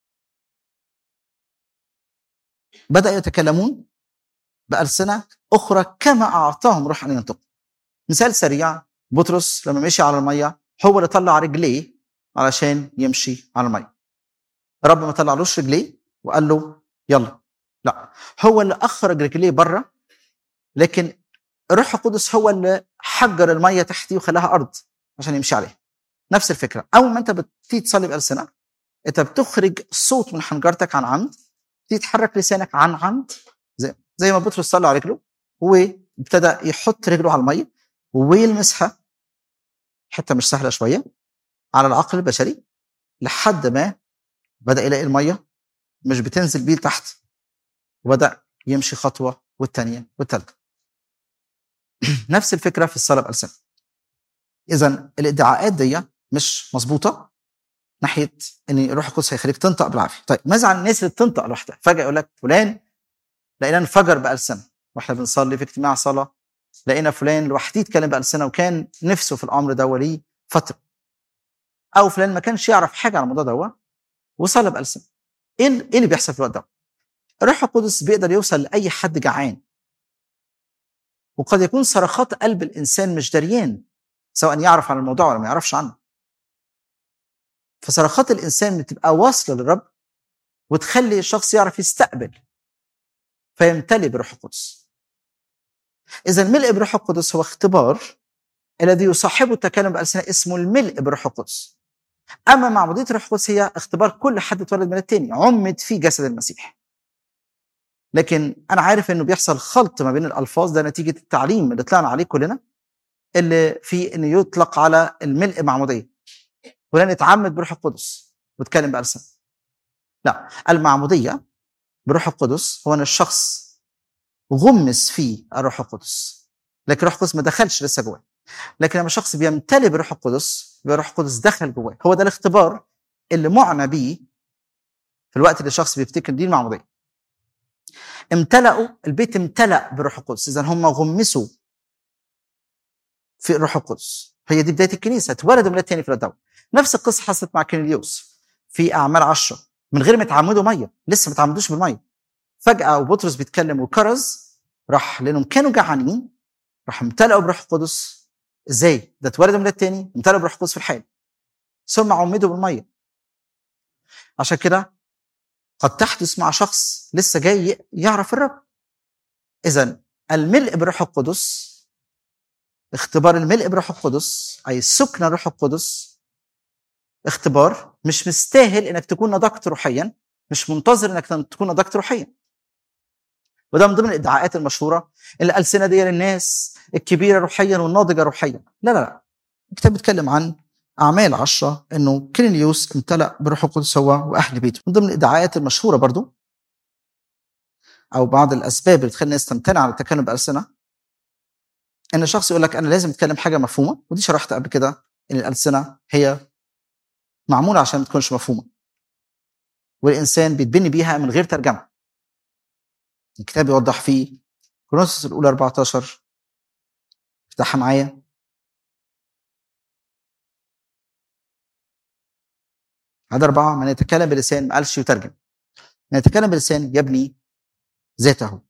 بدأ يتكلمون بألسنة أخرى كما أعطاهم روح أن ينطقوا مثال سريع بطرس لما مشي على المية هو اللي طلع رجليه علشان يمشي على المية الرب ما طلعلوش رجليه وقال له يلا لا هو اللي اخرج رجليه بره لكن الروح القدس هو اللي حجر الميه تحتيه وخلاها ارض عشان يمشي عليها نفس الفكره اول ما انت بتيجي تصلي بالسنه انت بتخرج صوت من حنجرتك عن عمد تيجي تحرك لسانك عن عمد زي, زي ما بطرس صلى على رجله هو ابتدى يحط رجله على الميه ويلمسها حته مش سهله شويه على العقل البشري لحد ما بدا يلاقي الميه مش بتنزل بيه لتحت وبدا يمشي خطوه والثانيه والثالثه نفس الفكره في الصلاه بألسنة اذا الادعاءات دي مش مظبوطه ناحيه ان الروح القدس هيخليك تنطق بالعافيه طيب ماذا عن الناس اللي بتنطق لوحدها فجاه يقول لك فلان لقينا انفجر بألسنة واحنا بنصلي في اجتماع صلاه لقينا فلان لوحده يتكلم بألسنة وكان نفسه في الأمر ده وليه فترة أو فلان ما كانش يعرف حاجة عن الموضوع ده وصلى بألسنة إيه إيه اللي بيحصل في الوقت ده؟ الروح القدس بيقدر يوصل لأي حد جعان وقد يكون صرخات قلب الإنسان مش دريان سواء يعرف عن الموضوع ولا ما يعرفش عنه فصرخات الإنسان بتبقى واصلة للرب وتخلي الشخص يعرف يستقبل فيمتلئ بروح القدس إذا الملء بروح القدس هو اختبار الذي يصاحبه التكلم بألسنة اسمه الملء بروح القدس أما معمودية الروح القدس هي اختبار كل حد اتولد من التاني عمد في جسد المسيح لكن أنا عارف إنه بيحصل خلط ما بين الألفاظ ده نتيجة التعليم اللي طلعنا عليه كلنا اللي فيه إنه يطلق على الملء معمودية فلان اتعمد بروح القدس واتكلم بألسنة لا المعمودية بروح القدس هو أن الشخص غمس فيه الروح القدس لكن الروح القدس ما دخلش لسه جواه لكن لما الشخص بيمتلئ بروح القدس يبقى الروح القدس دخل جواه هو ده الاختبار اللي معنى بيه في الوقت اللي الشخص بيفتكر دي المعموديه امتلأوا البيت امتلأ بروح القدس اذا هم غمسوا في الروح القدس هي دي بدايه الكنيسه اتولدوا من التاني في الدولة نفس القصه حصلت مع كيرليوس في اعمال عشرة من غير ما يتعمدوا ميه لسه ما تعمدوش بالميه فجاه وبطرس بيتكلم وكرز راح لانهم كانوا جعانين راح امتلأوا بروح القدس ازاي؟ ده اتولدوا من التاني امتلأوا بروح القدس في الحال ثم عمدوا بالميه عشان كده قد تحدث مع شخص لسه جاي يعرف الرب اذا الملء بروح القدس اختبار الملء بروح القدس اي سكن روح القدس اختبار مش مستاهل انك تكون نضجت روحيا مش منتظر انك تكون نضجت روحيا وده من ضمن الادعاءات المشهوره ان الالسنه دي للناس الكبيره روحيا والناضجه روحيا لا لا لا الكتاب بيتكلم عن اعمال عشرة انه كيرنيوس امتلأ بروح القدس هو واهل بيته من ضمن الادعاءات المشهوره برضو او بعض الاسباب اللي تخلي الناس تمتنع عن التكلم بالسنه ان الشخص يقول لك انا لازم اتكلم حاجه مفهومه ودي شرحت قبل كده ان الالسنه هي معموله عشان ما تكونش مفهومه والانسان بيتبني بيها من غير ترجمه الكتاب يوضح فيه كورنثوس الاولى 14 افتحها معايا هذا أربعة من يتكلم بلسان ما قالش يترجم من يتكلم بلسان يبني ذاته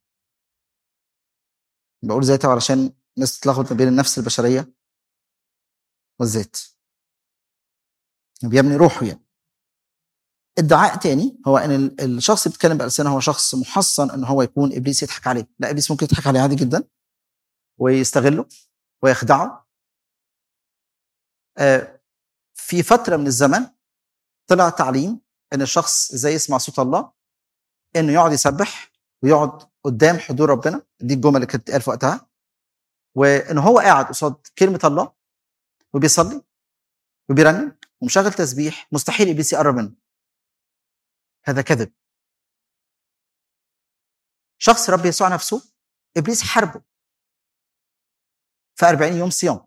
بقول ذاته علشان الناس تتلخبط ما بين النفس البشرية والذات بيبني روحه يعني ادعاء تاني هو ان الشخص اللي بيتكلم بألسنة هو شخص محصن ان هو يكون ابليس يضحك عليه لا ابليس ممكن يضحك عليه عادي جدا ويستغله ويخدعه آه، في فتره من الزمن طلع تعليم ان الشخص ازاي يسمع صوت الله انه يقعد يسبح ويقعد قدام حضور ربنا دي الجمله اللي كانت في وقتها وان هو قاعد قصاد كلمه الله وبيصلي وبيرنم ومشغل تسبيح مستحيل ابليس يقرب منه هذا كذب شخص رب يسوع نفسه ابليس حاربه في 40 يوم صيام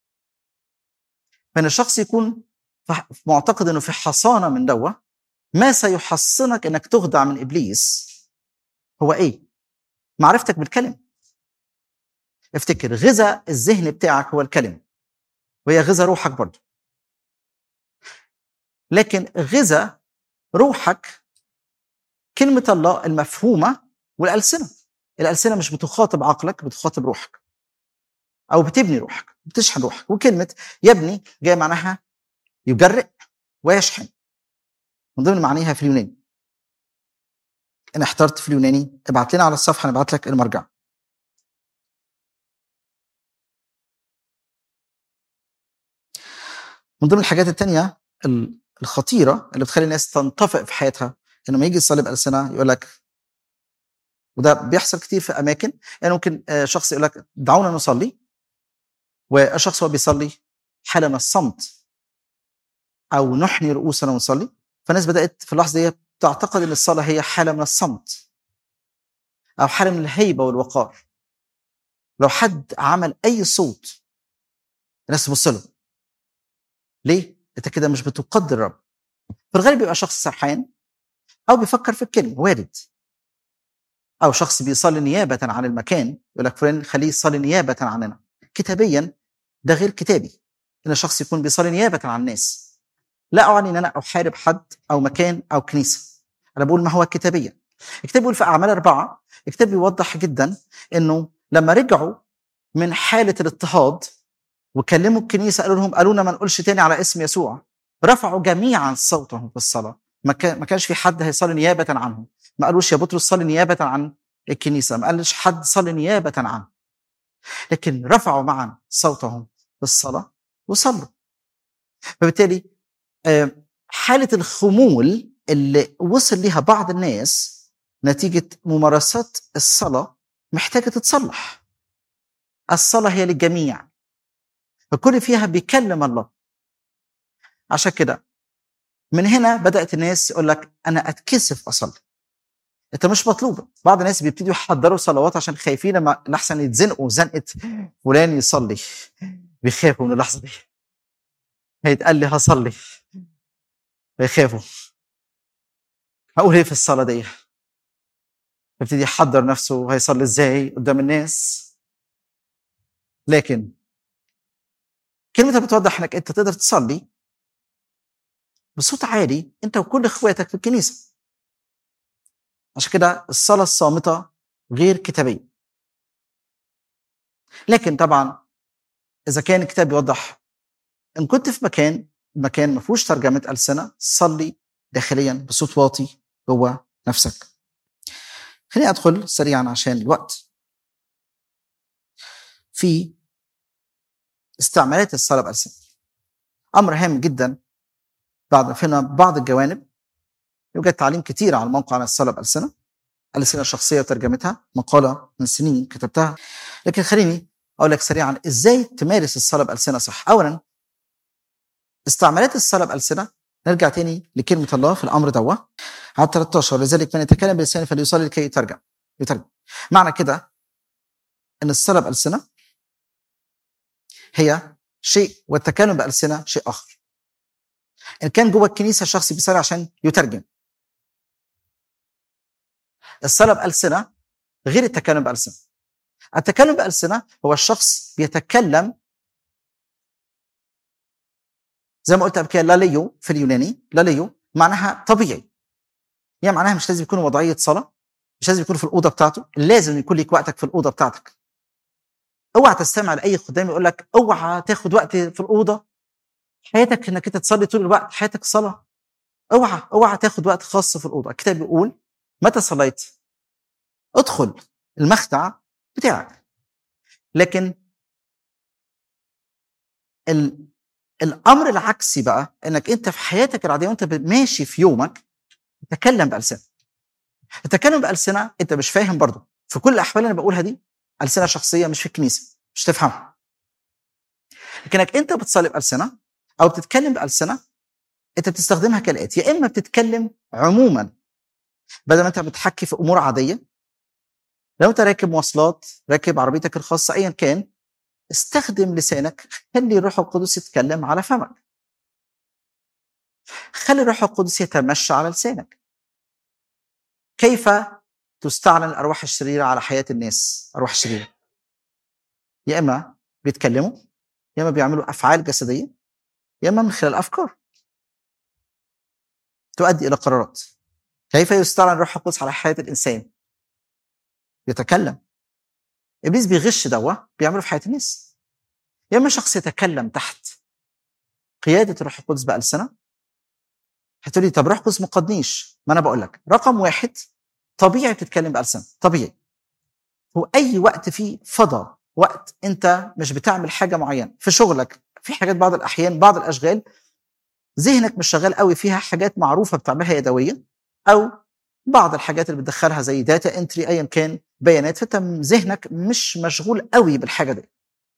فان الشخص يكون معتقد انه في حصانه من دوه ما سيحصنك انك تخضع من ابليس هو ايه؟ معرفتك بالكلمه افتكر غذاء الذهن بتاعك هو الكلمه وهي غذاء روحك برضه لكن غذاء روحك كلمة الله المفهومة والألسنة الألسنة مش بتخاطب عقلك بتخاطب روحك أو بتبني روحك بتشحن روحك وكلمة يبني جاي معناها يجرئ ويشحن من ضمن معانيها في اليوناني إن احترت في اليوناني ابعت لنا على الصفحة نبعت لك المرجع من ضمن الحاجات التانية الخطيرة اللي بتخلي الناس تنطفئ في حياتها انه لما يجي يصلي بألسنة يقول لك وده بيحصل كتير في اماكن يعني ممكن آه، شخص يقول لك دعونا نصلي والشخص هو بيصلي حاله من الصمت او نحني رؤوسنا ونصلي فالناس بدات في اللحظه دي تعتقد ان الصلاه هي حاله من الصمت او حاله من الهيبه والوقار لو حد عمل اي صوت الناس تبص له ليه؟ انت كده مش بتقدر الرب في الغالب بيبقى شخص سرحان او بيفكر في الكلمه وارد او شخص بيصلي نيابه عن المكان يقول لك فلان خليه يصلي نيابه عننا كتابيا ده غير كتابي ان شخص يكون بيصلي نيابه عن الناس لا اعني ان انا احارب حد او مكان او كنيسه انا بقول ما هو كتابيا الكتاب بيقول في اعمال اربعه الكتاب بيوضح جدا انه لما رجعوا من حاله الاضطهاد وكلموا الكنيسه قالوا لهم قالوا لنا ما نقولش تاني على اسم يسوع رفعوا جميعا صوتهم في الصلاه ما كان- ما كانش في حد هيصلي نيابه عنهم ما قالوش يا بطرس صلي نيابه عن الكنيسه ما قالش حد صلي نيابه عنه لكن رفعوا معا صوتهم في الصلاه وصلوا فبالتالي آه، حاله الخمول اللي وصل ليها بعض الناس نتيجه ممارسات الصلاه محتاجه تتصلح الصلاه هي للجميع الكل فيها بيكلم الله عشان كده من هنا بدات الناس يقول لك انا اتكسف اصلي انت مش مطلوب بعض الناس بيبتدوا يحضروا صلوات عشان خايفين لما لحسن يتزنقوا زنقه فلان يصلي بيخافوا من اللحظه دي هيتقال لي هصلي بيخافوا هقول ايه في الصلاه دي يبتدي يحضر نفسه هيصلي ازاي قدام الناس لكن كلمتها بتوضح انك انت تقدر تصلي بصوت عالي انت وكل اخواتك في الكنيسه عشان كده الصلاه الصامته غير كتابيه لكن طبعا اذا كان الكتاب يوضح ان كنت في مكان مكان ما فيهوش ترجمه السنه صلي داخليا بصوت واطي جوه نفسك خليني ادخل سريعا عشان الوقت في استعمالات الصلاه بالسنه امر هام جدا بعد فينا بعض الجوانب يوجد تعليم كتير على الموقع عن الصلاه بالسنه الأسئلة الشخصية وترجمتها مقالة من سنين كتبتها لكن خليني أقول لك سريعا إزاي تمارس الصلاة بألسنة صح أولا استعمالات الصلاة بألسنة نرجع تاني لكلمة الله في الأمر دوا على 13 لذلك من يتكلم بلسانه فليصلي لكي يترجم يترجم معنى كده أن الصلاة بألسنة هي شيء والتكلم بألسنة شيء آخر إن كان جوه الكنيسة الشخص بيصلي عشان يترجم الصلاة بألسنة غير التكلم بألسنة التكلم بألسنة هو الشخص بيتكلم زي ما قلت قبل كده لاليو في اليوناني لاليو معناها طبيعي يعني معناها مش لازم يكون وضعية صلاة مش لازم يكون في الأوضة بتاعته لازم يكون ليك وقتك في الأوضة بتاعتك اوعى تستمع لأي خدام يقول لك اوعى تاخد وقت في الأوضة حياتك انك انت تصلي طول الوقت حياتك صلاة اوعى اوعى تاخد وقت خاص في الأوضة الكتاب بيقول متى صليت ادخل المخدع بتاعك لكن ال... الامر العكسي بقى انك انت في حياتك العاديه وانت ماشي في يومك تتكلم بالسنه التكلم بالسنه انت مش فاهم برضه في كل الاحوال اللي انا بقولها دي السنه شخصيه مش في الكنيسه مش تفهمها لكنك انت بتصلي بالسنه او بتتكلم بالسنه انت بتستخدمها كالاتي يا اما بتتكلم عموما بدل ما انت بتحكي في امور عاديه لو انت راكب مواصلات راكب عربيتك الخاصه ايا كان استخدم لسانك خلي الروح القدس يتكلم على فمك خلي الروح القدس يتمشى على لسانك كيف تستعلن الارواح الشريره على حياه الناس ارواح شريره يا اما بيتكلموا يا اما بيعملوا افعال جسديه يا اما من خلال افكار تؤدي الى قرارات كيف يستعلن الروح القدس على حياه الانسان يتكلم ابليس بيغش دوا بيعمله في حياه الناس يا اما شخص يتكلم تحت قياده الروح القدس بالسنه هتقولي طب روح القدس ما قادنيش ما انا بقول لك رقم واحد طبيعي تتكلم بالسنه طبيعي هو اي وقت فيه فضى وقت انت مش بتعمل حاجه معينه في شغلك في حاجات بعض الاحيان بعض الاشغال ذهنك مش شغال قوي فيها حاجات معروفه بتعملها يدويه او بعض الحاجات اللي بتدخلها زي داتا انتري ايا كان بيانات فانت ذهنك مش مشغول قوي بالحاجه دي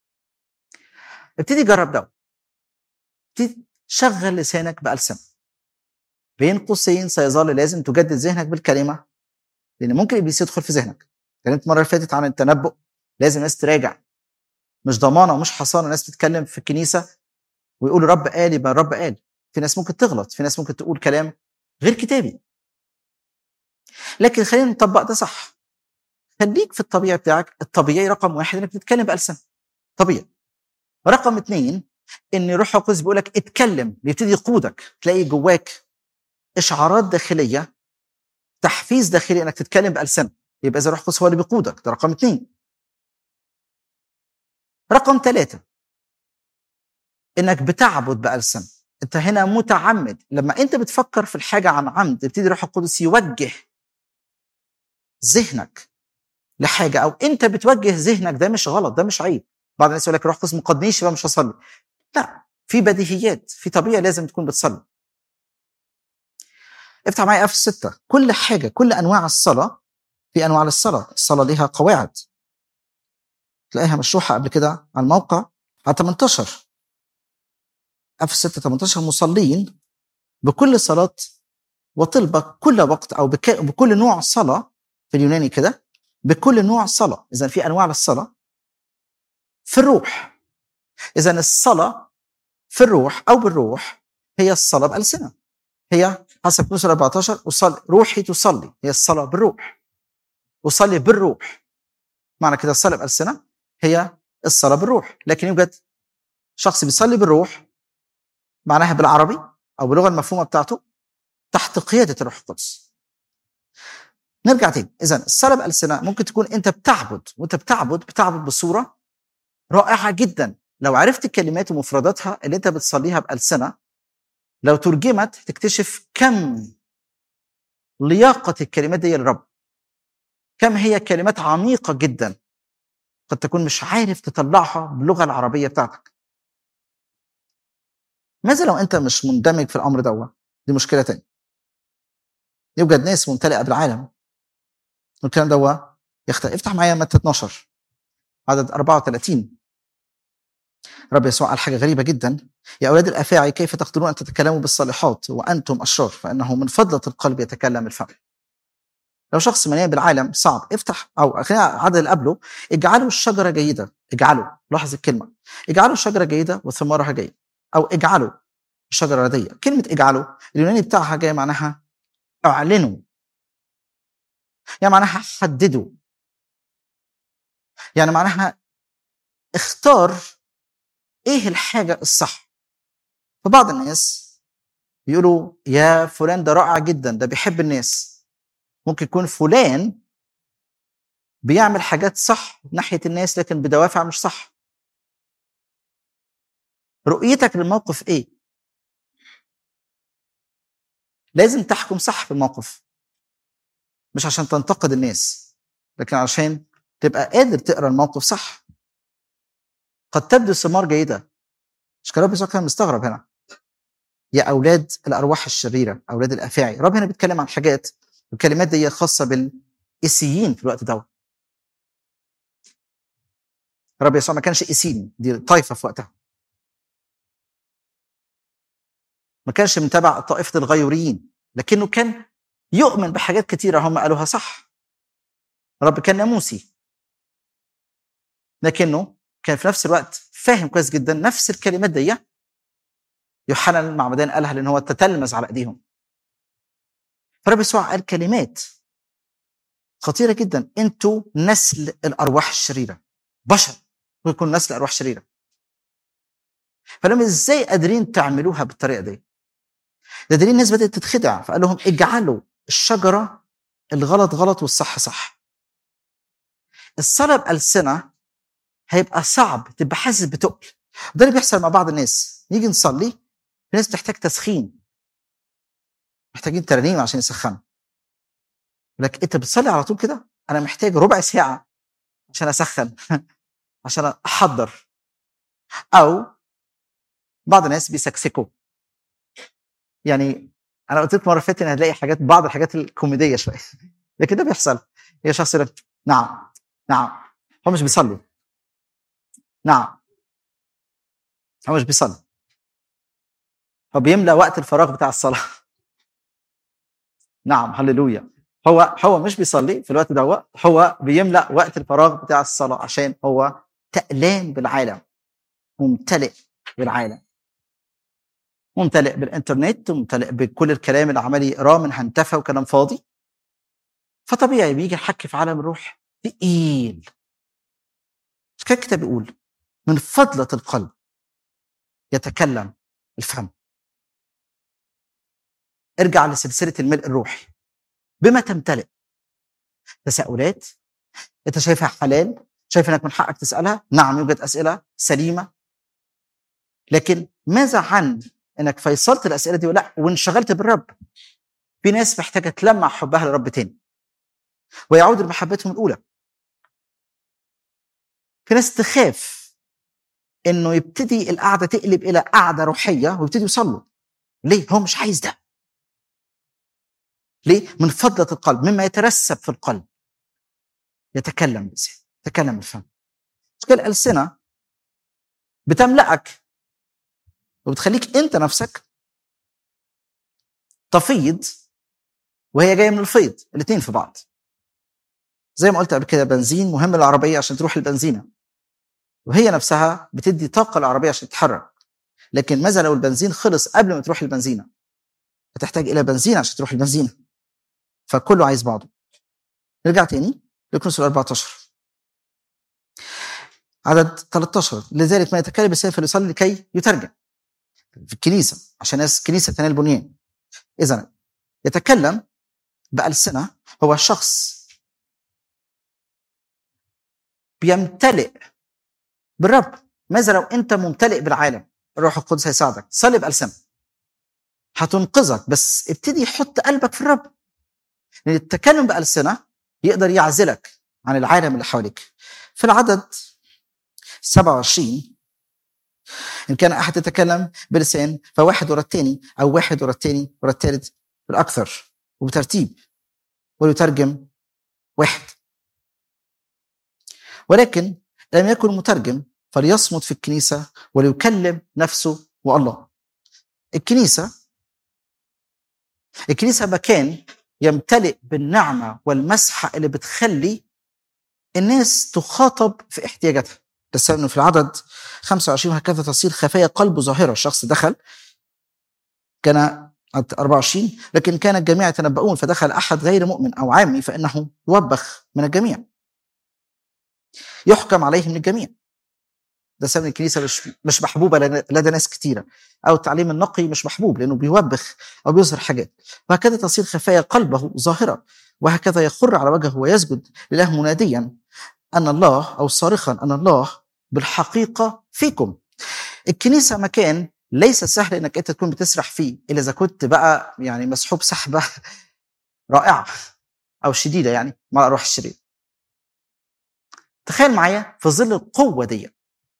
ابتدي جرب ده ابتدي شغل لسانك بألسنة بين قوسين سيظل لازم تجدد ذهنك بالكلمه لان ممكن ابليس يدخل في ذهنك اتكلمت المره اللي فاتت عن التنبؤ لازم الناس تراجع مش ضمانه ومش حصانه ناس تتكلم في الكنيسه ويقولوا رب قال يبقى الرب قال في ناس ممكن تغلط في ناس ممكن تقول كلام غير كتابي لكن خلينا نطبق ده صح خليك في الطبيعي بتاعك الطبيعي رقم واحد انك تتكلم بألسنة طبيعي رقم اثنين ان روح القدس بيقول لك اتكلم بيبتدي يقودك تلاقي جواك اشعارات داخليه تحفيز داخلي انك تتكلم بألسنة يبقى اذا روح القدس هو اللي بيقودك ده رقم اثنين رقم ثلاثة انك بتعبد بألسنة انت هنا متعمد لما انت بتفكر في الحاجة عن عمد يبتدي روح القدس يوجه ذهنك لحاجة او انت بتوجه ذهنك ده مش غلط ده مش عيب بعض الناس يقول لك روح القدس مقدنيش يبقى مش هصلي لا في بديهيات في طبيعة لازم تكون بتصلي افتح معايا اف 6 كل حاجة كل انواع الصلاة في انواع للصلاة الصلاة ليها قواعد تلاقيها مشروحة قبل كده على الموقع على 18 اف 6 18 مصلين بكل صلاة وطلبة كل وقت او بك... بكل نوع صلاة في اليوناني كده بكل نوع صلاة اذا في انواع للصلاة في الروح اذا الصلاة في الروح او بالروح هي الصلاة بألسنة هي حسب نصر 14 وصلي روحي تصلي هي الصلاة بالروح أصلي بالروح معنى كده الصلاة بألسنة هي الصلاة بالروح لكن يوجد شخص بيصلي بالروح معناها بالعربي أو باللغة المفهومة بتاعته تحت قيادة الروح القدس نرجع تاني إذا الصلاة بألسنة ممكن تكون أنت بتعبد وأنت بتعبد بتعبد بصورة رائعة جدا لو عرفت الكلمات ومفرداتها اللي أنت بتصليها بألسنة لو ترجمت تكتشف كم لياقة الكلمات دي للرب كم هي كلمات عميقة جدا قد تكون مش عارف تطلعها باللغة العربية بتاعتك ماذا لو أنت مش مندمج في الأمر ده دي مشكلة تانية يوجد ناس ممتلئة بالعالم والكلام ده يختلف افتح معايا متى 12 عدد 34 رب يسوع قال حاجة غريبة جدا يا أولاد الأفاعي كيف تقدرون أن تتكلموا بالصالحات وأنتم أشرار فإنه من فضلة القلب يتكلم الفم لو شخص مليان بالعالم صعب افتح او خلينا العدد اللي قبله اجعلوا الشجره جيده اجعلوا لاحظ الكلمه اجعلوا الشجره جيده وثمارها جيد او اجعلوا الشجره رديه كلمه اجعلوا اليوناني بتاعها جاي معناها اعلنوا يعني معناها حددوا يعني معناها اختار ايه الحاجه الصح فبعض الناس يقولوا يا فلان ده رائع جدا ده بيحب الناس ممكن يكون فلان بيعمل حاجات صح ناحيه الناس لكن بدوافع مش صح رؤيتك للموقف ايه لازم تحكم صح في الموقف مش عشان تنتقد الناس لكن عشان تبقى قادر تقرا الموقف صح قد تبدو الثمار جيده مش كان رب يسوع كان مستغرب هنا يا اولاد الارواح الشريره اولاد الافاعي رب هنا بيتكلم عن حاجات الكلمات دي خاصه بالاسيين في الوقت ده رب يسوع ما كانش اسيني دي طائفه في وقتها ما كانش من تبع طائفه الغيوريين لكنه كان يؤمن بحاجات كتيره هم قالوها صح رب كان ناموسي لكنه كان في نفس الوقت فاهم كويس جدا نفس الكلمات دي يوحنا المعمدان قالها لان هو تتلمذ على ايديهم فرب يسوع قال كلمات خطيره جدا انتوا نسل الارواح الشريره بشر ويكون نسل ارواح شريره فلما ازاي قادرين تعملوها بالطريقه دي ده دليل الناس بدات تتخدع فقال لهم اجعلوا الشجره الغلط غلط والصح صح الصلاه بألسنة هيبقى صعب تبقى حاسس بتقل ده اللي بيحصل مع بعض الناس نيجي نصلي في ناس بتحتاج تسخين محتاجين ترنيم عشان يسخنوا لك انت بتصلي على طول كده انا محتاج ربع ساعه عشان اسخن عشان احضر او بعض الناس بيسكسكوا يعني انا قلت لك مره فاتت ان هتلاقي حاجات بعض الحاجات الكوميديه شويه لكن ده بيحصل هي شخص يقول لك نعم نعم هو مش بيصلي نعم هو مش بيصلي هو بيملى وقت الفراغ بتاع الصلاه نعم هللويا هو هو مش بيصلي في الوقت ده هو بيملا وقت الفراغ بتاع الصلاه عشان هو تقلان بالعالم ممتلئ بالعالم ممتلئ بالانترنت ممتلئ بكل الكلام اللي عمال يقراه من هنتفه وكلام فاضي فطبيعي بيجي يحكي في عالم الروح تقيل مش كده الكتاب بيقول من فضلة القلب يتكلم الفم ارجع لسلسلة الملء الروحي بما تمتلئ تساؤلات انت شايفها حلال شايف انك من حقك تسالها نعم يوجد اسئله سليمه لكن ماذا عن انك فيصلت الاسئله دي ولا وانشغلت بالرب في ناس محتاجه تلمع حبها للرب تاني ويعود لمحبتهم الاولى في ناس تخاف انه يبتدي القعده تقلب الى قعده روحيه ويبتدي يصلوا ليه هو مش عايز ده ليه من فضله القلب مما يترسب في القلب يتكلم اللسان يتكلم الفم مشكلة الألسنة بتملأك وبتخليك أنت نفسك تفيض وهي جاية من الفيض الاثنين في بعض زي ما قلت قبل كده بنزين مهم للعربية عشان تروح البنزينة وهي نفسها بتدي طاقة للعربية عشان تتحرك لكن ماذا لو البنزين خلص قبل ما تروح البنزينة هتحتاج إلى بنزين عشان تروح البنزينة فكله عايز بعضه نرجع تاني لكرونس 14 عدد 13 لذلك ما يتكلم بالسيف فليصلي لكي يترجم في الكنيسه عشان ناس كنيسه تنال البنيان اذا يتكلم بألسنة هو شخص بيمتلئ بالرب ماذا لو انت ممتلئ بالعالم الروح القدس هيساعدك صلي بألسنة هتنقذك بس ابتدي حط قلبك في الرب لان التكلم بألسنة يقدر يعزلك عن العالم اللي حواليك في العدد 27 إن كان أحد يتكلم بلسان فواحد ورا الثاني أو واحد ورا الثاني ورا الثالث بالأكثر وبترتيب ويترجم واحد ولكن لم يكن مترجم فليصمت في الكنيسة وليكلم نفسه والله الكنيسة الكنيسة مكان يمتلئ بالنعمة والمسحة اللي بتخلي الناس تخاطب في احتياجاتها بس انه في العدد 25 هكذا تصير خفايا قلبه ظاهره الشخص دخل كان 24 لكن كان الجميع يتنبؤون فدخل احد غير مؤمن او عامي فانه يوبخ من الجميع يحكم عليه من الجميع ده سبب الكنيسه مش مش محبوبه لدى ناس كتيره او التعليم النقي مش محبوب لانه بيوبخ او بيظهر حاجات وهكذا تصير خفايا قلبه ظاهره وهكذا يخر على وجهه ويسجد لله مناديا ان الله او صارخا ان الله بالحقيقه فيكم الكنيسه مكان ليس سهل انك انت تكون بتسرح فيه الا اذا كنت بقى يعني مسحوب سحبه رائعه او شديده يعني مع الروح الشرير تخيل معايا في ظل القوه دي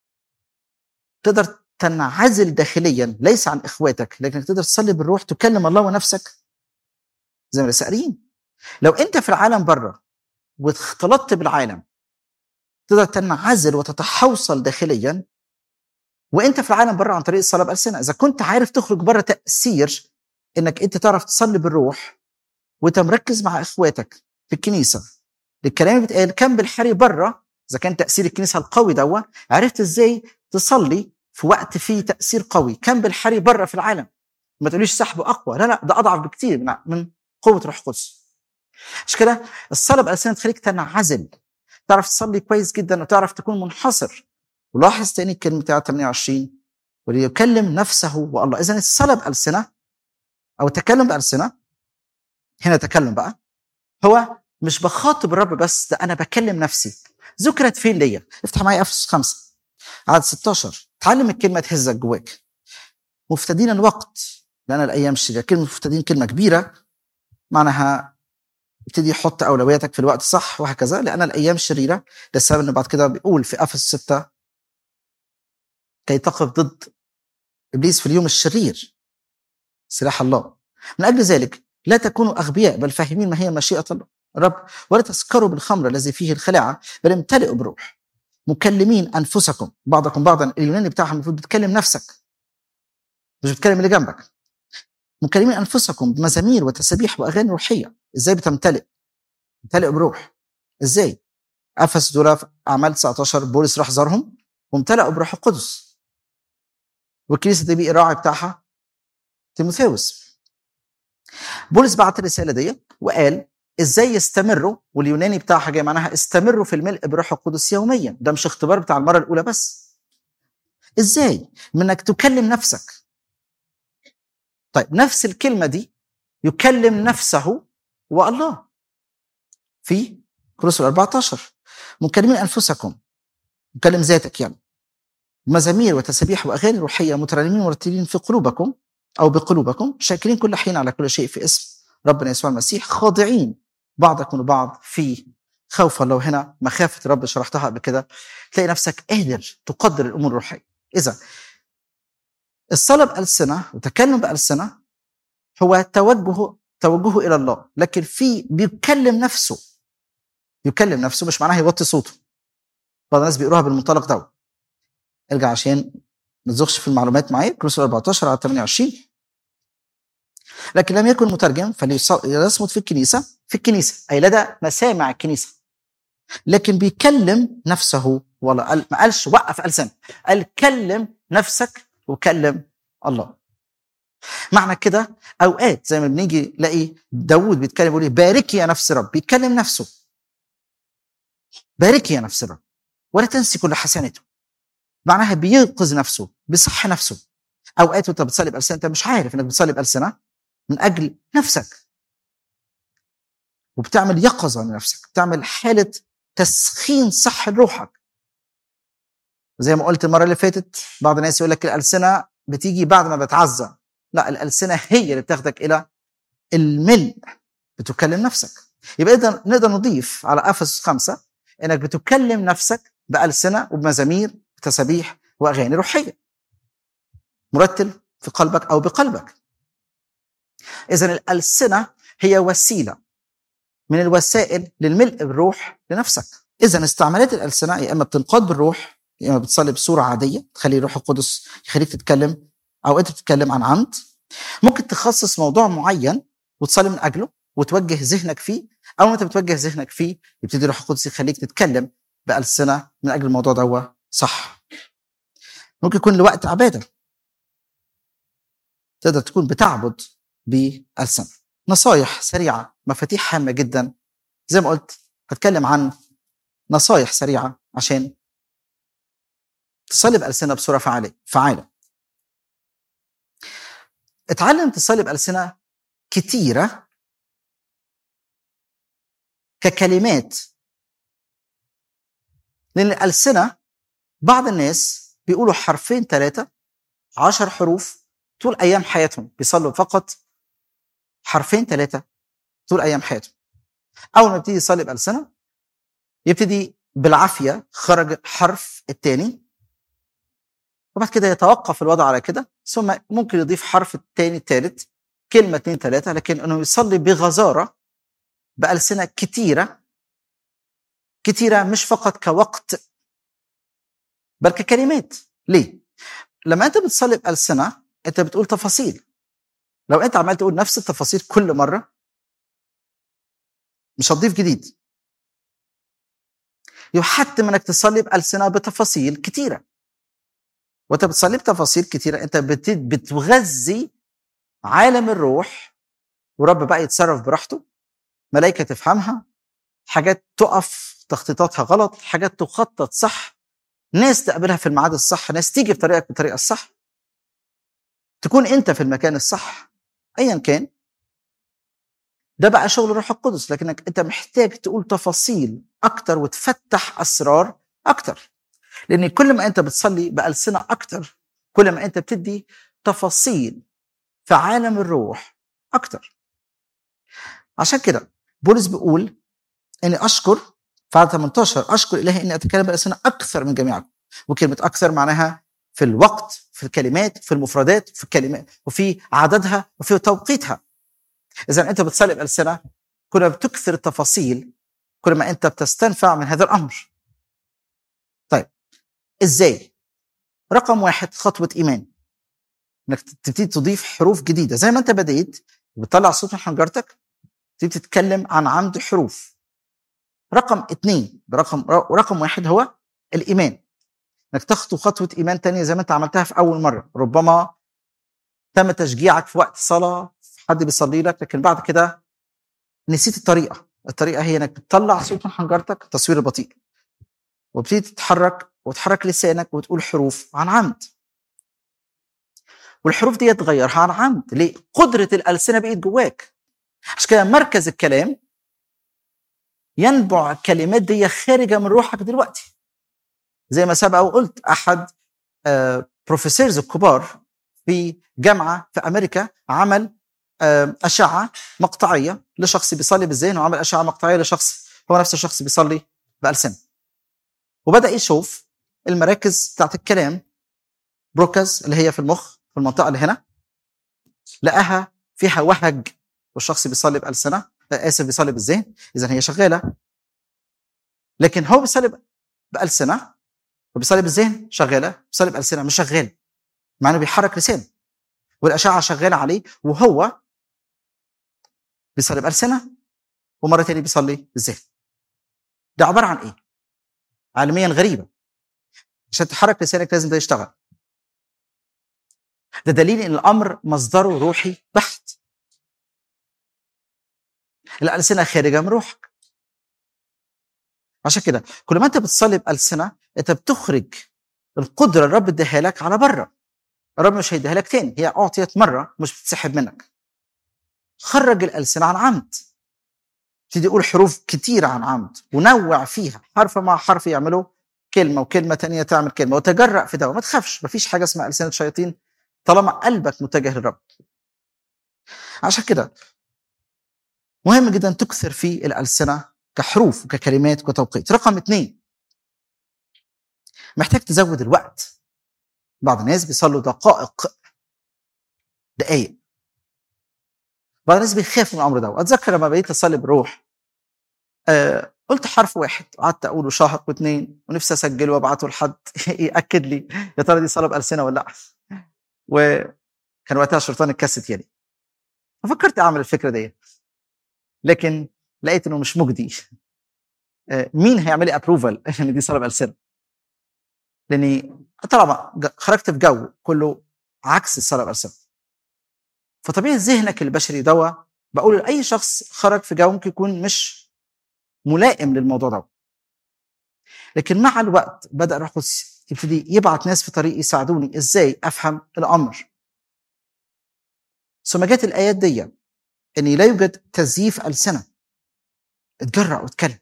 تقدر تنعزل داخليا ليس عن اخواتك لكنك تقدر تصلي بالروح تكلم الله ونفسك زي ما لسه قاريين لو انت في العالم بره واختلطت بالعالم تقدر تنعزل وتتحوصل داخليا وانت في العالم بره عن طريق الصلاه بالسنه اذا كنت عارف تخرج بره تاثير انك انت تعرف تصلي بالروح وانت مركز مع اخواتك في الكنيسه الكلام اللي بيتقال كان بالحري بره اذا كان تاثير الكنيسه القوي دوا عرفت ازاي تصلي في وقت فيه تاثير قوي كان بالحري بره في العالم ما تقوليش سحب اقوى لا لا ده اضعف بكتير من من قوه روح القدس عشان كده الصلاه بالسنه تخليك تنعزل تعرف تصلي كويس جدا وتعرف تكون منحصر ولاحظ تاني الكلمه بتاعت 28 وليكلم نفسه والله اذا الصلاه بالسنه او التكلم بالسنه هنا تكلم بقى هو مش بخاطب الرب بس ده انا بكلم نفسي ذكرت فين ليا افتح معايا افسس 5 عدد 16 تعلم الكلمه تهزك جواك مفتدين الوقت لان الايام شريره كلمه مفتدين كلمه كبيره معناها ابتدي يحط اولوياتك في الوقت الصح وهكذا لان الايام شريره ده السبب انه بعد كده بيقول في افس 6 كي تقف ضد ابليس في اليوم الشرير سلاح الله من اجل ذلك لا تكونوا اغبياء بل فاهمين ما هي مشيئه الله الرب ولا تسكروا بالخمر الذي فيه الخلاعه بل امتلئوا بروح مكلمين انفسكم بعضكم بعضا اليوناني بتاعها المفروض بتكلم نفسك مش بتكلم اللي جنبك مكلمين انفسكم بمزامير وتسابيح واغاني روحيه ازاي بتمتلئ امتلئ بروح ازاي افس دول في اعمال 19 بولس راح زارهم وامتلأوا بروح القدس والكنيسه دي بقى الراعي بتاعها تيموثاوس بولس بعت الرساله دي وقال ازاي يستمروا واليوناني بتاعها جاي معناها استمروا في الملء بروح القدس يوميا ده مش اختبار بتاع المره الاولى بس ازاي من انك تكلم نفسك طيب نفس الكلمه دي يكلم نفسه والله في كورنثوس 14 مكلمين انفسكم مكلم ذاتك يعني مزامير وتسابيح واغاني روحيه مترنمين مرتلين في قلوبكم او بقلوبكم شاكرين كل حين على كل شيء في اسم ربنا يسوع المسيح خاضعين بعضكم لبعض في خوف الله هنا مخافه الرب شرحتها قبل كده تلاقي نفسك قادر تقدر الامور الروحيه اذا الصلاه بالسنه وتكلم بالسنه هو توجه توجهه الى الله لكن في بيكلم نفسه يكلم نفسه مش معناها يوطي صوته بعض الناس بيقروها بالمنطلق ده ارجع عشان ما تزغش في المعلومات معايا كروس 14 على 28 لكن لم يكن مترجم فليصمت في الكنيسه في الكنيسه اي لدى مسامع الكنيسه لكن بيكلم نفسه ولا قال ما قالش وقف ألسن قال كلم نفسك وكلم الله معنى كده اوقات زي ما بنيجي نلاقي داوود بيتكلم بيقول إيه؟ باركي يا نفس رب بيتكلم نفسه باركي يا نفس الرب ولا تنسي كل حسناته معناها بينقذ نفسه بيصح نفسه اوقات وانت بتصلي بألسنة انت مش عارف انك بتصلي بألسنة من اجل نفسك وبتعمل يقظة لنفسك بتعمل حالة تسخين صح لروحك زي ما قلت المرة اللي فاتت بعض الناس يقول لك الألسنة بتيجي بعد ما بتعزى لا الألسنة هي اللي بتاخدك إلى الملء بتكلم نفسك يبقى إذا نقدر نضيف على أفسس خمسة إنك بتكلم نفسك بألسنة وبمزامير بتسابيح وأغاني روحية مرتل في قلبك أو بقلبك إذا الألسنة هي وسيلة من الوسائل للملء بالروح لنفسك إذا استعمالات الألسنة يا إما بتنقاد بالروح يا إما بتصلي بصورة عادية تخلي الروح القدس يخليك تتكلم أو أنت بتتكلم عن عمد ممكن تخصص موضوع معين وتصلي من أجله وتوجه ذهنك فيه أو أنت بتوجه ذهنك فيه يبتدي الروح القدس يخليك تتكلم بألسنة من أجل الموضوع ده صح ممكن يكون لوقت عبادة تقدر تكون بتعبد بألسنة نصايح سريعة مفاتيح هامة جدا زي ما قلت هتكلم عن نصايح سريعة عشان تصلي بألسنة بصورة فعالة فعالة اتعلم تصلي بألسنة كتيرة ككلمات لأن الألسنة بعض الناس بيقولوا حرفين ثلاثة عشر حروف طول أيام حياتهم بيصلوا فقط حرفين ثلاثة طول أيام حياتهم أول ما يبتدي يصلي بألسنة يبتدي بالعافية خرج حرف الثاني وبعد كده يتوقف الوضع على كده ثم ممكن يضيف حرف الثاني الثالث كلمة اثنين ثلاثة لكن انه يصلي بغزارة بألسنة كتيرة كتيرة مش فقط كوقت بل ككلمات ليه؟ لما انت بتصلي بألسنة انت بتقول تفاصيل لو انت عمال تقول نفس التفاصيل كل مرة مش هتضيف جديد يحتم انك تصلي بألسنة بتفاصيل كتيرة وانت بتصلي بتفاصيل كتيرة انت بتغذي عالم الروح ورب بقى يتصرف براحته ملائكة تفهمها حاجات تقف تخطيطاتها غلط حاجات تخطط صح ناس تقابلها في الميعاد الصح ناس تيجي في طريقك بالطريقة الصح تكون انت في المكان الصح ايا كان ده بقى شغل الروح القدس لكنك انت محتاج تقول تفاصيل اكتر وتفتح اسرار اكتر لان كل ما انت بتصلي بالسنه اكتر كل ما انت بتدي تفاصيل في عالم الروح اكتر عشان كده بولس بيقول اني اشكر في عدد 18 اشكر الهي اني اتكلم بالسنه اكثر من جميعكم وكلمه اكثر معناها في الوقت في الكلمات في المفردات في الكلمات وفي عددها وفي توقيتها اذا انت بتصلي بالسنه كل ما بتكثر التفاصيل كل ما انت بتستنفع من هذا الامر طيب ازاي رقم واحد خطوه ايمان انك تبتدي تضيف حروف جديده زي ما انت بديت بتطلع صوت من حنجرتك تبتدي تتكلم عن عمد حروف رقم اثنين برقم رقم واحد هو الايمان انك تخطو خطوه ايمان تانية زي ما انت عملتها في اول مره ربما تم تشجيعك في وقت صلاه حد بيصلي لك لكن بعد كده نسيت الطريقه الطريقه هي انك بتطلع صوت من حنجرتك التصوير البطيء وبتبتدي تتحرك وتحرك لسانك وتقول حروف عن عمد والحروف دي تغيرها عن عمد ليه قدره الالسنه بقيت جواك عشان كده مركز الكلام ينبع الكلمات دي خارجه من روحك دلوقتي زي ما سبق وقلت احد بروفيسورز الكبار في جامعه في امريكا عمل آه، اشعه مقطعيه لشخص بيصلي بالذهن وعمل اشعه مقطعيه لشخص هو نفس الشخص بيصلي بالسنه وبدا يشوف المراكز بتاعت الكلام بروكز اللي هي في المخ في المنطقه اللي هنا لقاها فيها وهج والشخص بيصلي بالسنه اسف بيصلي بالذهن اذا هي شغاله لكن هو بيصلي بالسنه وبيصلي بالذهن شغاله بيصلي بالسنه مش شغال مع انه بيحرك لسانه والاشعه شغاله عليه وهو بيصلي بالسنه ومره تانية بيصلي بالذهن ده عباره عن ايه؟ علميا غريبه عشان تحرك لسانك لازم ده يشتغل ده دليل ان الامر مصدره روحي بحت الالسنه خارجه من روحك عشان كده كل ما انت بتصلي بالسنه انت بتخرج القدره الرب اداها لك على بره الرب مش هيديها لك تاني هي اعطيت مره مش بتسحب منك خرج الالسنه عن عمد ابتدي يقول حروف كتير عن عمد ونوع فيها حرف مع حرف يعملوا كلمه وكلمه تانية تعمل كلمه وتجرأ في ده وما تخافش مفيش حاجه اسمها السنه شياطين طالما قلبك متجه للرب عشان كده مهم جدا تكثر في الألسنة كحروف وككلمات وكتوقيت رقم اثنين محتاج تزود الوقت بعض الناس بيصلوا دقائق دقايق بعض الناس بيخافوا من الامر ده واتذكر لما بقيت اصلي بروح آه قلت حرف واحد قعدت اقوله شهر واثنين ونفسي اسجله وابعته لحد ياكد لي يا ترى دي صلاه بالسنه ولا لا وكان وقتها شرطان الكاسيت يدي ففكرت اعمل الفكره دي لكن لقيت انه مش مجدي آه، مين هيعمل لي ابروفال ان دي صلاه بالسنه لاني طالما خرجت في جو كله عكس الصلاه بالسنه فطبيعي ذهنك البشري دوا بقول لاي شخص خرج في جو ممكن يكون مش ملائم للموضوع ده لكن مع الوقت بدا الروح القدس يبتدي يبعت ناس في طريق يساعدوني ازاي افهم الامر ثم جت الايات دي ان لا يوجد تزييف السنه اتجرأ واتكلم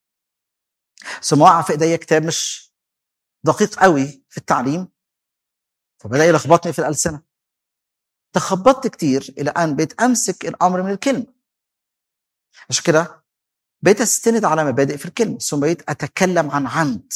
ثم وقع في ايديا كتاب مش دقيق قوي في التعليم فبدا يلخبطني في الالسنه تخبطت كتير الى ان بقيت امسك الامر من الكلمه عشان كده بقيت استند على مبادئ في الكلمه ثم بقيت اتكلم عن عمد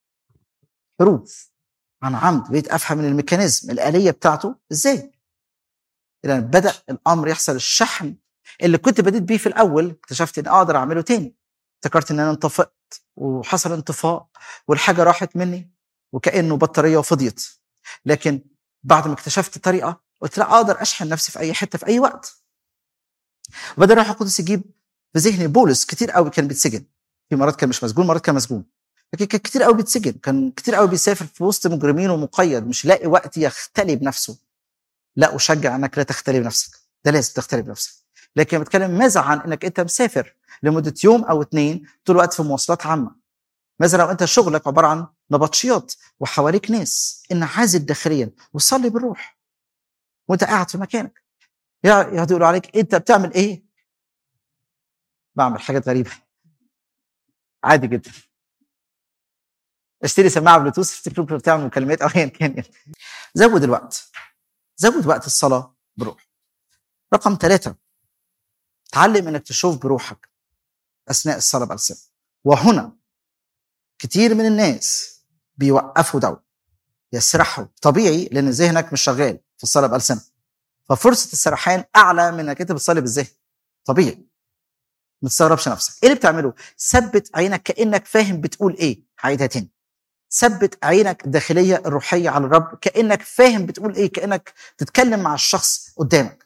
حروف عن عمد بقيت افهم من الميكانيزم الاليه بتاعته ازاي اذا بدا الامر يحصل الشحن اللي كنت بديت بيه في الاول اكتشفت ان اقدر اعمله تاني افتكرت ان انا انطفأت وحصل انطفاء والحاجه راحت مني وكانه بطاريه وفضيت لكن بعد ما اكتشفت طريقه قلت لا اقدر اشحن نفسي في اي حته في اي وقت وبدا الروح القدس يجيب في ذهني بولس كتير قوي كان بيتسجن في مرات كان مش مسجون مرات كان مسجون لكن كان كتير قوي بيتسجن كان كتير قوي بيسافر في وسط مجرمين ومقيد مش لاقي وقت يختلي بنفسه لا اشجع انك لا تختلي بنفسك ده لازم تختلي بنفسك لكن بتكلم ماذا عن انك انت مسافر لمده يوم او اثنين طول الوقت في مواصلات عامه ماذا لو انت شغلك عباره عن نبطشيات وحواليك ناس انعزل داخليا وصلي بالروح وانت قاعد في مكانك يقعدوا يقولوا عليك انت بتعمل ايه؟ بعمل حاجات غريبه عادي جدا اشتري سماعه بلوتوث افتكروا بتعمل مكالمات او ايا كان يعني زود الوقت زود وقت الصلاه بروح رقم ثلاثة تعلم انك تشوف بروحك اثناء الصلاه بالسنه وهنا كتير من الناس بيوقفوا دو يسرحوا طبيعي لان ذهنك مش شغال في الصلاه بالسنه ففرصه السرحان اعلى من انك انت بتصلي بالذهن طبيعي ما تستغربش نفسك ايه اللي بتعمله ثبت عينك كانك فاهم بتقول ايه هعيدها تاني ثبت عينك الداخليه الروحيه على الرب كانك فاهم بتقول ايه كانك تتكلم مع الشخص قدامك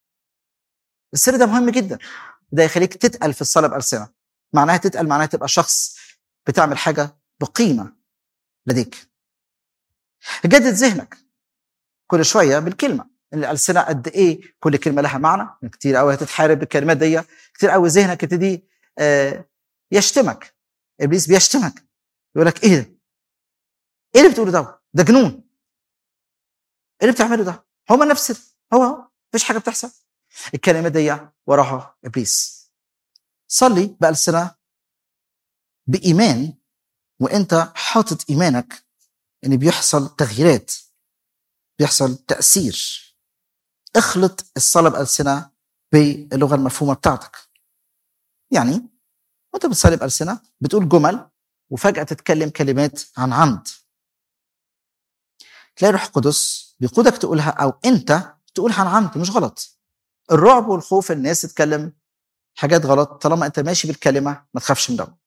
السر ده مهم جدا ده يخليك تتقل في الصلاه بالسنه معناها تتقل معناها تبقى شخص بتعمل حاجه بقيمه لديك جدد ذهنك كل شويه بالكلمه الالسنه قد ايه كل كلمه لها معنى كتير قوي هتتحارب بالكلمات دي كتير قوي ذهنك يبتدي آه، يشتمك ابليس بيشتمك يقول لك ايه ده؟ ايه اللي بتقوله ده؟ ده جنون ايه اللي بتعمله ده؟ هو نفس هو هو مفيش حاجه بتحصل الكلمات دي وراها ابليس صلي بألسنة بإيمان وأنت حاطط إيمانك إن بيحصل تغييرات بيحصل تأثير اخلط الصلاة بألسنة باللغة المفهومة بتاعتك يعني وانت بتصلي بألسنة بتقول جمل وفجأة تتكلم كلمات عن عمد تلاقي روح القدس بيقودك تقولها أو أنت تقولها عن عمد مش غلط الرعب والخوف الناس تتكلم حاجات غلط طالما أنت ماشي بالكلمة ما تخافش من ده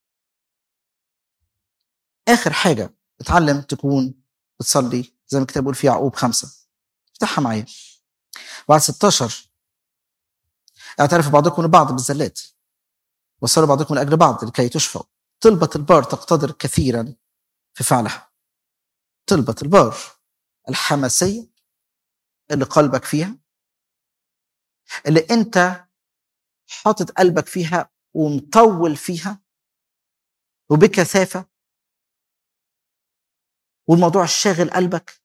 آخر حاجة اتعلم تكون بتصلي زي ما الكتاب بيقول في يعقوب خمسة افتحها معايا بعد 16 اعترف بعضكم لبعض بالزلات وصلوا بعضكم لاجل بعض لكي تشفوا طلبة البار تقتدر كثيرا في فعلها طلبة البار الحماسية اللي قلبك فيها اللي انت حاطط قلبك فيها ومطول فيها وبكثافة والموضوع شاغل قلبك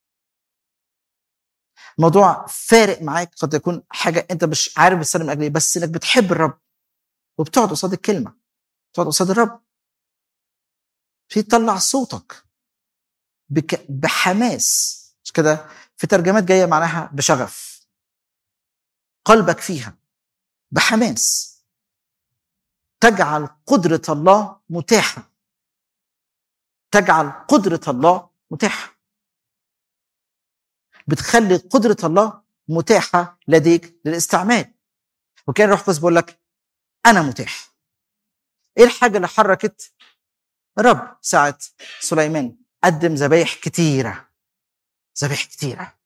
موضوع فارق معاك قد يكون حاجة انت مش عارف بتصلي من اجل ايه بس انك بتحب الرب وبتقعد قصاد الكلمة بتقعد قصاد الرب في تطلع صوتك بك... بحماس مش كده في ترجمات جاية معناها بشغف قلبك فيها بحماس تجعل قدرة الله متاحة تجعل قدرة الله متاحة بتخلي قدرة الله متاحة لديك للاستعمال وكان روح القدس بيقول لك أنا متاح إيه الحاجة اللي حركت رب ساعة سليمان قدم ذبايح كتيرة ذبايح كتيرة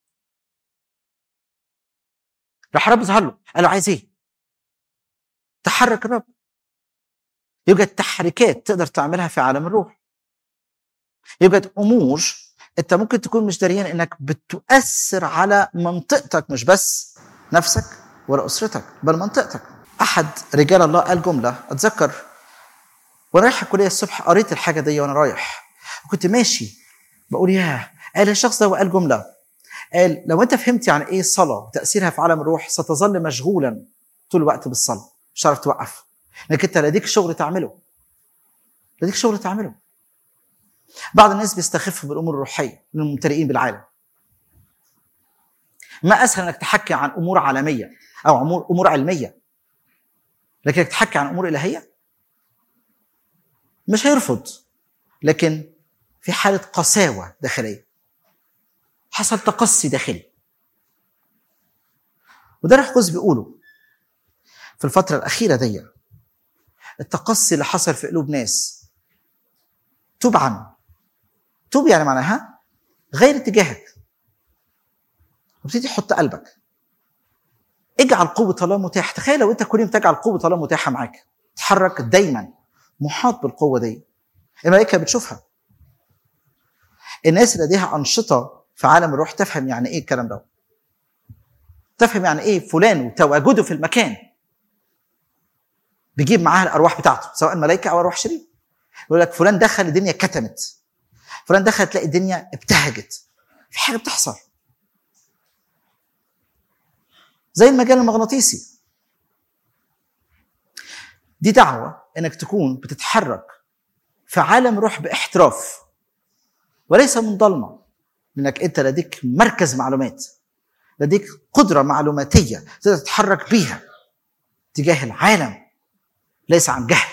راح رب ظهر له قال له عايز ايه؟ تحرك الرب يوجد تحريكات تقدر تعملها في عالم الروح يوجد امور انت ممكن تكون مش دريان انك بتؤثر على منطقتك مش بس نفسك ولا اسرتك بل منطقتك احد رجال الله قال جمله اتذكر وانا رايح الكليه الصبح قريت الحاجه دي وانا رايح كنت ماشي بقول ياه قال الشخص ده وقال جمله قال لو انت فهمت يعني ايه الصلاه وتاثيرها في عالم الروح ستظل مشغولا طول الوقت بالصلاه مش هتعرف توقف لانك انت لديك شغل تعمله لديك شغل تعمله بعض الناس بيستخفوا بالامور الروحيه من الممتلئين بالعالم ما اسهل انك تحكي عن امور عالميه او امور امور علميه لكنك تحكي عن امور الهيه مش هيرفض لكن في حاله قساوه داخليه حصل تقصي داخلي وده روح القدس بيقوله في الفتره الاخيره دي التقصي اللي حصل في قلوب ناس توب عنه توب يعني معناها غير اتجاهك وابتدي تحط قلبك اجعل قوة الله متاحة تخيل لو انت كل يوم تجعل قوة الله متاحة معاك تحرك دايما محاط بالقوة دي الملائكة بتشوفها الناس اللي لديها أنشطة في عالم الروح تفهم يعني ايه الكلام ده تفهم يعني ايه فلان وتواجده في المكان بيجيب معاه الارواح بتاعته سواء ملائكه او ارواح شرير يقول لك فلان دخل الدنيا كتمت فلان دخل تلاقي الدنيا ابتهجت في حاجه بتحصل زي المجال المغناطيسي دي دعوه انك تكون بتتحرك في عالم روح باحتراف وليس من ضلمه لانك انت لديك مركز معلومات لديك قدره معلوماتيه تقدر تتحرك بيها تجاه العالم ليس عن جهل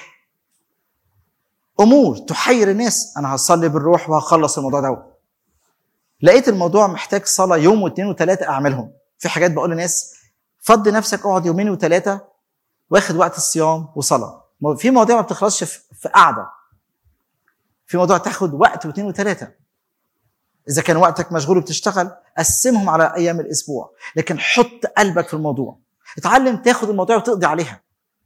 امور تحير الناس انا هصلي بالروح وهخلص الموضوع ده لقيت الموضوع محتاج صلاه يوم واثنين وثلاثه اعملهم في حاجات بقول للناس فضي نفسك اقعد يومين وثلاثه واخد وقت الصيام وصلاه في مواضيع ما بتخلصش في قعده في موضوع تاخد وقت واثنين وثلاثه اذا كان وقتك مشغول وبتشتغل قسمهم على ايام الاسبوع لكن حط قلبك في الموضوع اتعلم تاخد الموضوع وتقضي عليها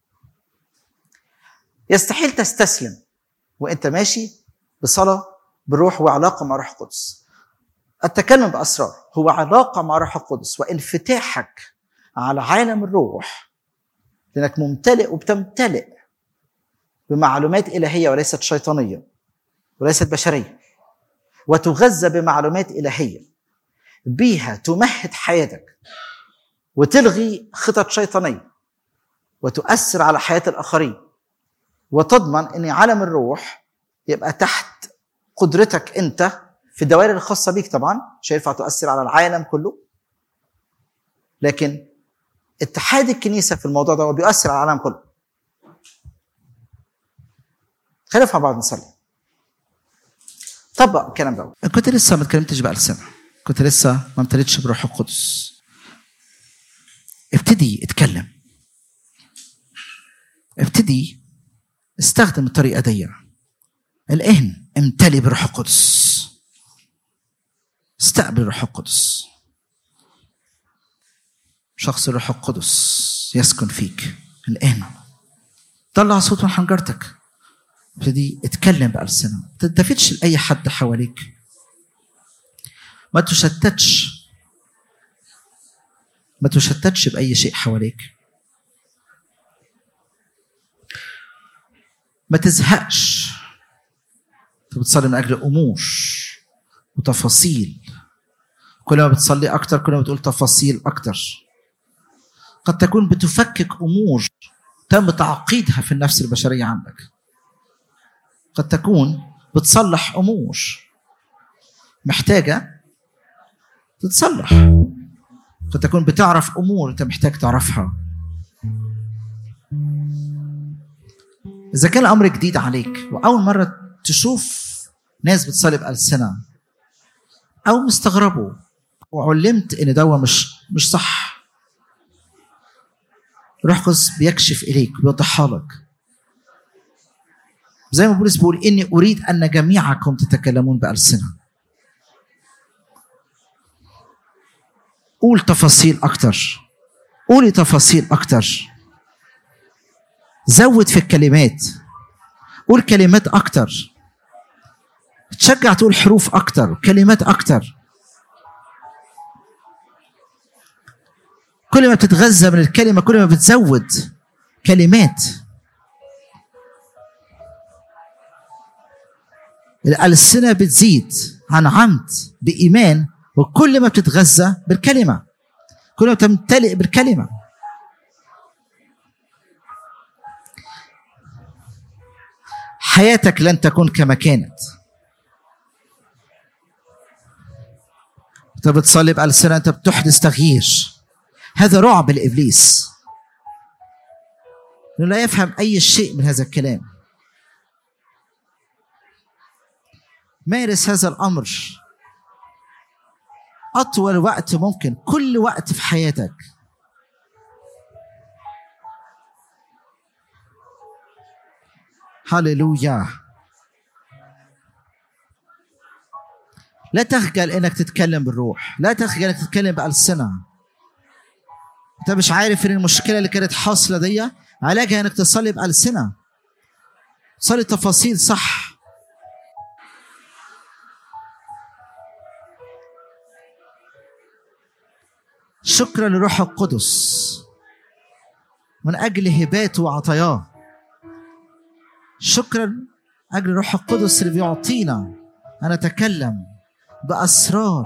يستحيل تستسلم وانت ماشي بصلاه بالروح وعلاقه مع روح القدس التكلم باسرار هو علاقه مع روح القدس وانفتاحك على عالم الروح لانك ممتلئ وبتمتلئ بمعلومات إلهية وليست شيطانية وليست بشرية وتغذى بمعلومات إلهية بيها تمهد حياتك وتلغي خطط شيطانية وتؤثر على حياة الآخرين وتضمن أن عالم الروح يبقى تحت قدرتك أنت في الدوائر الخاصة بيك طبعا مش هينفع تؤثر على العالم كله لكن اتحاد الكنيسة في الموضوع ده بيؤثر على العالم كله خلينا مع بعض نصلي طبق الكلام ده كنت لسه ما اتكلمتش بألسنة كنت لسه ما امتليتش بروح القدس ابتدي اتكلم ابتدي استخدم الطريقة دي الآن امتلي بروح القدس استقبل الروح القدس شخص الروح القدس يسكن فيك الآن طلع صوت من حنجرتك ابتدي اتكلم بألسنة ما تلتفتش لأي حد حواليك ما تشتتش ما تشتتش بأي شيء حواليك ما تزهقش انت بتصلي من اجل امور وتفاصيل كل ما بتصلي اكتر كل ما بتقول تفاصيل اكتر قد تكون بتفكك امور تم تعقيدها في النفس البشريه عندك قد تكون بتصلح امور محتاجه تتصلح قد تكون بتعرف امور انت محتاج تعرفها اذا كان الامر جديد عليك واول مره تشوف ناس بتصلي بألسنة أو مستغربه وعلمت إن دوا مش مش صح روح قدس بيكشف إليك بيوضحها لك زي ما بولس بيقول إني أريد أن جميعكم تتكلمون بألسنة قول تفاصيل أكتر قولي تفاصيل أكتر زود في الكلمات قول كلمات أكتر تشجع تقول حروف أكتر كلمات أكتر كل ما بتتغذى من الكلمة كل ما بتزود كلمات الألسنة بتزيد عن عمد بإيمان وكل ما بتتغذى بالكلمة كل ما تمتلئ بالكلمة حياتك لن تكون كما كانت انت بتصلي بألسنة انت بتحدث تغيير هذا رعب لإبليس انه لا يفهم أي شيء من هذا الكلام مارس هذا الأمر أطول وقت ممكن كل وقت في حياتك هللويا لا تخجل انك تتكلم بالروح لا تخجل انك تتكلم بألسنة انت مش عارف ان المشكلة اللي كانت حاصلة دي علاجها انك تصلي بألسنة تصلي تفاصيل صح شكرا لروح القدس من اجل هباته وعطاياه شكرا اجل روح القدس اللي بيعطينا ان نتكلم باسرار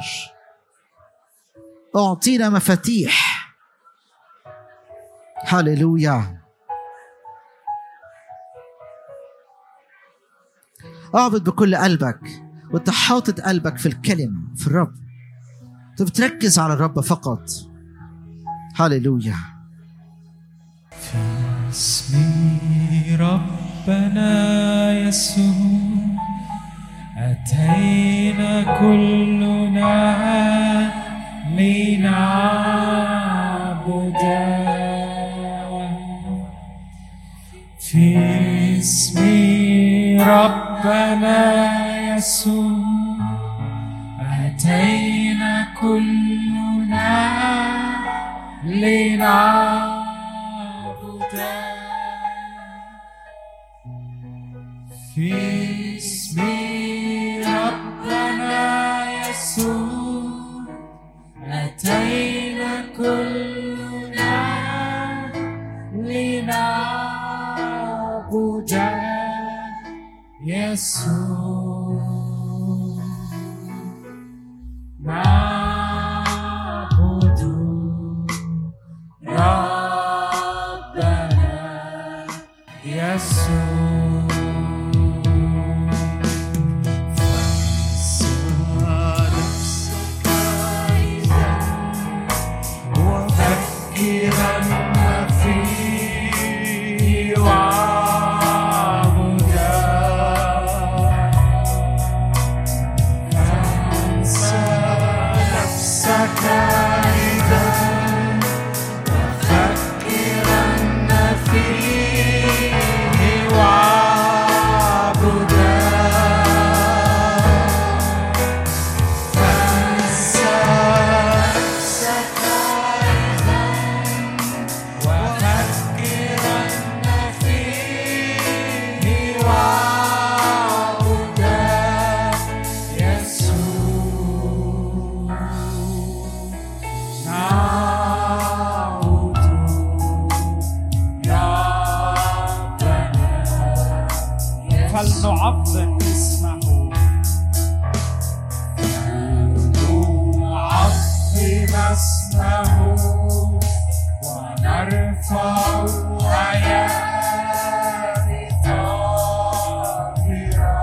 اعطينا مفاتيح هللويا اعبد بكل قلبك وانت حاطط قلبك في الكلمه في الرب انت بتركز على الرب فقط هللويا في اسم ربنا يسوع أتينا كلنا لنعبد في اسم ربنا يسوع أتينا كلنا لنعبد في اسم ربنا يسوع أتينا كلنا لنعبد يسوع نعبد ربنا يسوع فانصر نفسك إذا وفكرا فيه وعبدا فانسى نفسك إذا وفكرا فيه وعبدا فانسى نفسك إذا وفكرا فيه وعبدا يسوع نعبد ربنا فلنعظم اسمه نعظم اسمه ونرفع آيات طاهرة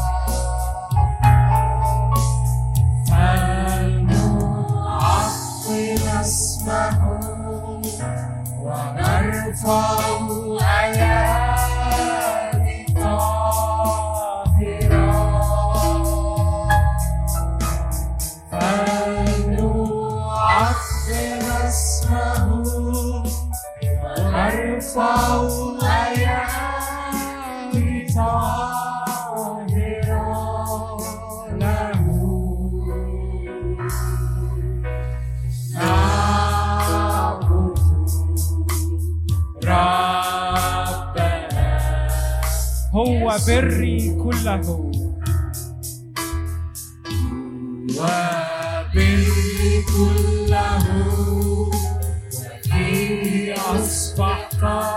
فلنعظم اسمه ونرفع آيات طاهرة فلنعظم اسمه ونرفع آيات طاهرة له نعبد ربنا هو بري كله وبري كله وفيه أصبحت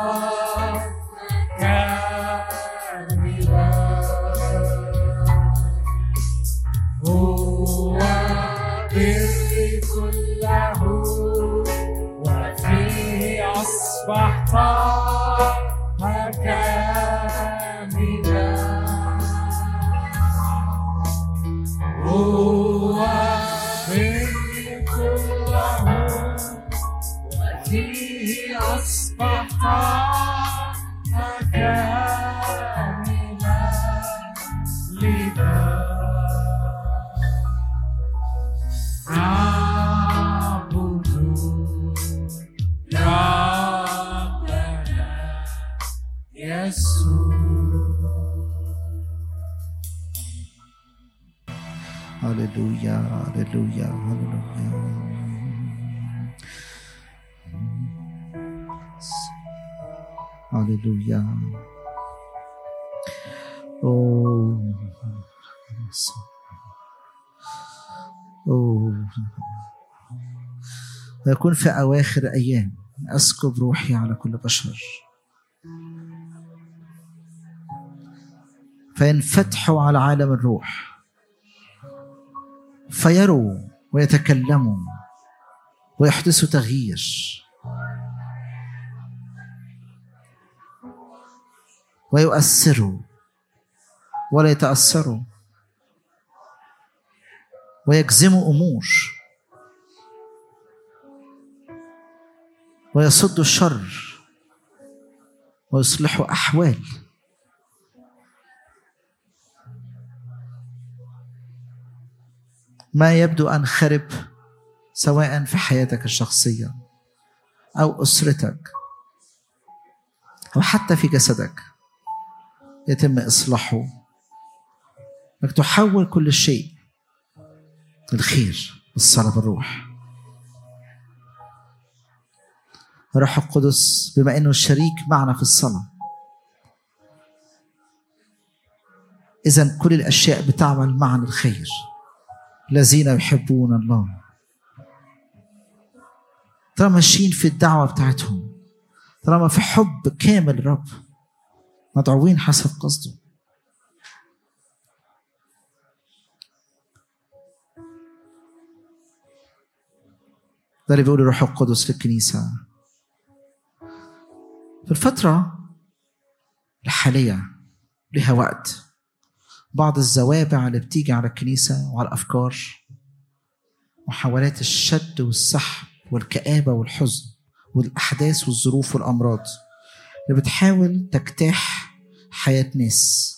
كاملا هو بري كله وفيه أصبحت كاملا هو بري كله وفيه أصبحت كاملا لذا نعبد ربنا يسوع هللويا هللويا هللويا هللويا أوه. أوه. ويكون في أواخر أيام أسكب روحي على كل بشر فينفتحوا على عالم الروح فيروا ويتكلموا ويحدثوا تغيير ويؤثروا ولا يتأثروا ويجزموا أمور ويصدوا الشر ويصلحوا أحوال ما يبدو أن خرب سواء في حياتك الشخصية أو أسرتك أو حتى في جسدك يتم إصلاحه انك تحول كل شيء للخير بالصلاه بالروح الروح القدس بما انه الشريك معنا في الصلاه اذا كل الاشياء بتعمل معا الخير الذين يحبون الله طالما ماشيين في الدعوه بتاعتهم طالما في حب كامل الرب مدعوين حسب قصده ده اللي بيقول الروح القدس للكنيسة في الفترة الحالية لها وقت بعض الزوابع اللي بتيجي على الكنيسة وعلى الأفكار محاولات الشد والسحب والكآبة والحزن والأحداث والظروف والأمراض اللي بتحاول تجتاح حياة ناس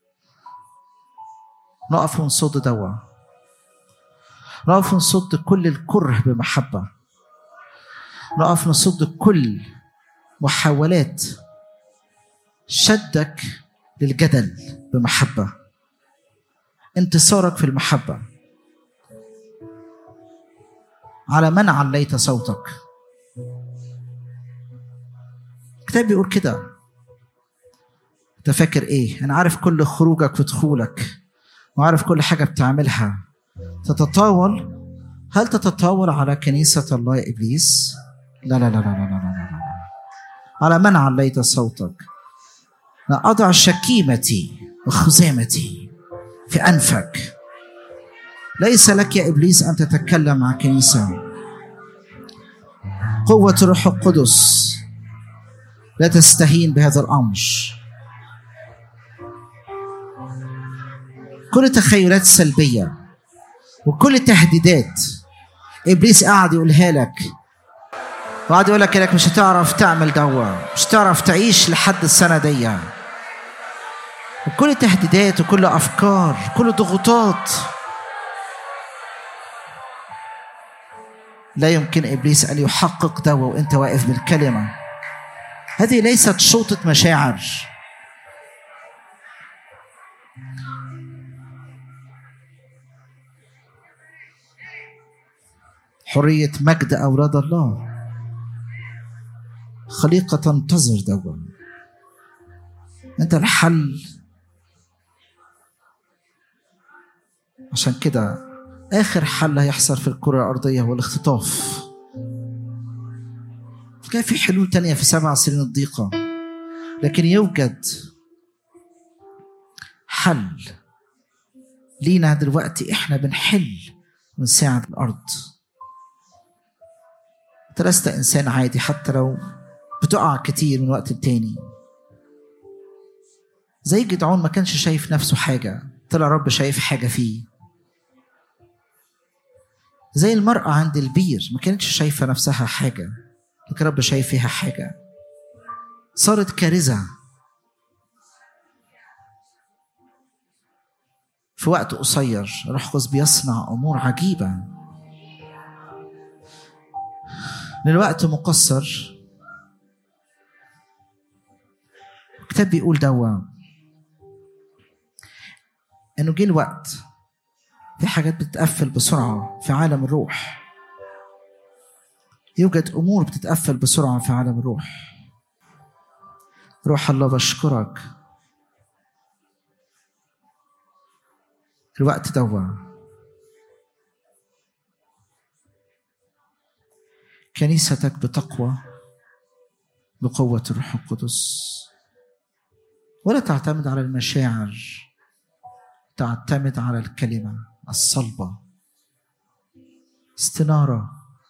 نقف ونصد دوا نقف نصد كل الكره بمحبة نقف نصد كل محاولات شدك للجدل بمحبة انتصارك في المحبة على من عليت صوتك الكتاب بيقول كده انت فاكر ايه انا عارف كل خروجك ودخولك وعارف كل حاجة بتعملها تتطاول هل تتطاول على كنيسة الله يا إبليس لا لا لا لا لا لا, لا, لا, لا. على من عليت صوتك لا أضع شكيمتي وخزامتي في أنفك ليس لك يا إبليس أن تتكلم مع كنيسة قوة الروح القدس لا تستهين بهذا الأمر كل تخيلات سلبية وكل تهديدات إبليس قاعد يقولها لك وقعد يقول لك انك مش هتعرف تعمل دوا مش هتعرف تعيش لحد السنة دي وكل تهديدات وكل أفكار كل ضغوطات لا يمكن إبليس أن يحقق دوا وأنت واقف بالكلمة هذه ليست شوطة مشاعر حرية مجد أولاد الله خليقة تنتظر دوا أنت الحل عشان كده آخر حل هيحصل في الكرة الأرضية هو الاختطاف كان في حلول تانية في سبع سنين الضيقة لكن يوجد حل لينا دلوقتي احنا بنحل ونساعد الأرض انت لست إنسان عادي حتى لو بتقع كتير من وقت لتاني زي جدعون ما كانش شايف نفسه حاجة طلع رب شايف حاجة فيه زي المرأة عند البير ما كانتش شايفة نفسها حاجة لكن رب شايف فيها حاجة صارت كارثة في وقت قصير روح قدس بيصنع أمور عجيبة للوقت مقصر الكتاب بيقول دوا انه جه الوقت في حاجات بتتقفل بسرعه في عالم الروح يوجد امور بتتقفل بسرعه في عالم الروح روح الله بشكرك الوقت دوا كنيستك بتقوى بقوة الروح القدس ولا تعتمد على المشاعر تعتمد على الكلمة الصلبة استنارة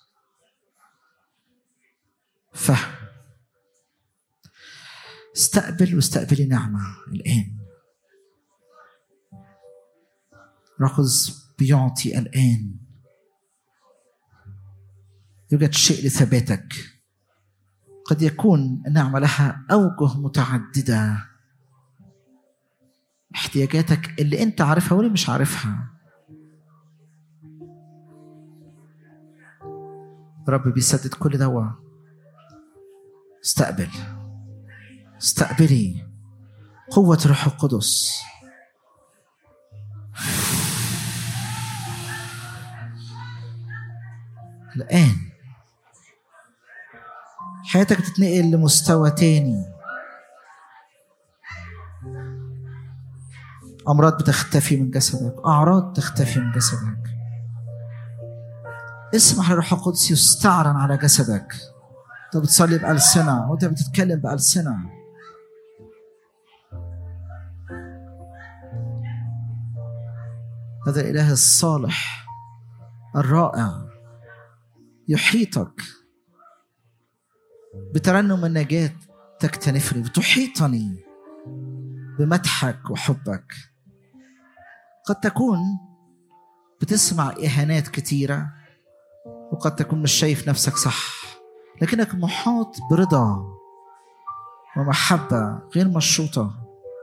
فهم استقبل واستقبلي نعمة الآن ركز بيعطي الآن يوجد شيء لثباتك قد يكون النعمة لها أوجه متعددة احتياجاتك اللي انت عارفها واللي مش عارفها رب بيسدد كل دوا استقبل استقبلي قوة الروح القدس الآن حياتك بتتنقل لمستوى تاني أمراض بتختفي من جسدك أعراض تختفي من جسدك اسمح للروح القدس يستعلن على جسدك انت بتصلي بألسنة وانت بتتكلم بألسنة هذا الإله الصالح الرائع يحيطك بترنم النجاة تكتنفني بتحيطني بمدحك وحبك قد تكون بتسمع إهانات كتيرة وقد تكون مش شايف نفسك صح لكنك محاط برضا ومحبة غير مشروطة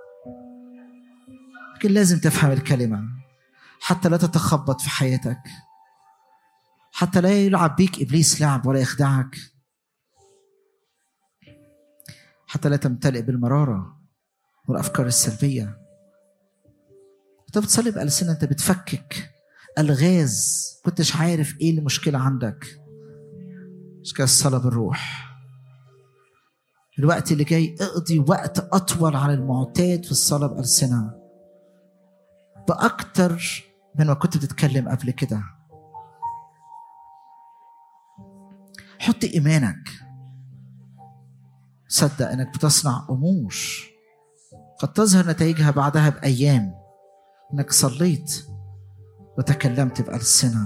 لكن لازم تفهم الكلمة حتى لا تتخبط في حياتك حتى لا يلعب بيك إبليس لعب ولا يخدعك حتى لا تمتلئ بالمرارة والأفكار السلبية أنت بتصلي بألسنة أنت بتفكك ألغاز كنتش عارف إيه المشكلة عندك مش كده الصلاة بالروح الوقت اللي جاي اقضي وقت أطول على المعتاد في الصلاة بألسنة بأكتر من ما كنت بتتكلم قبل كده حط إيمانك صدق إنك بتصنع أمور قد تظهر نتائجها بعدها بأيام إنك صليت وتكلمت بألسنة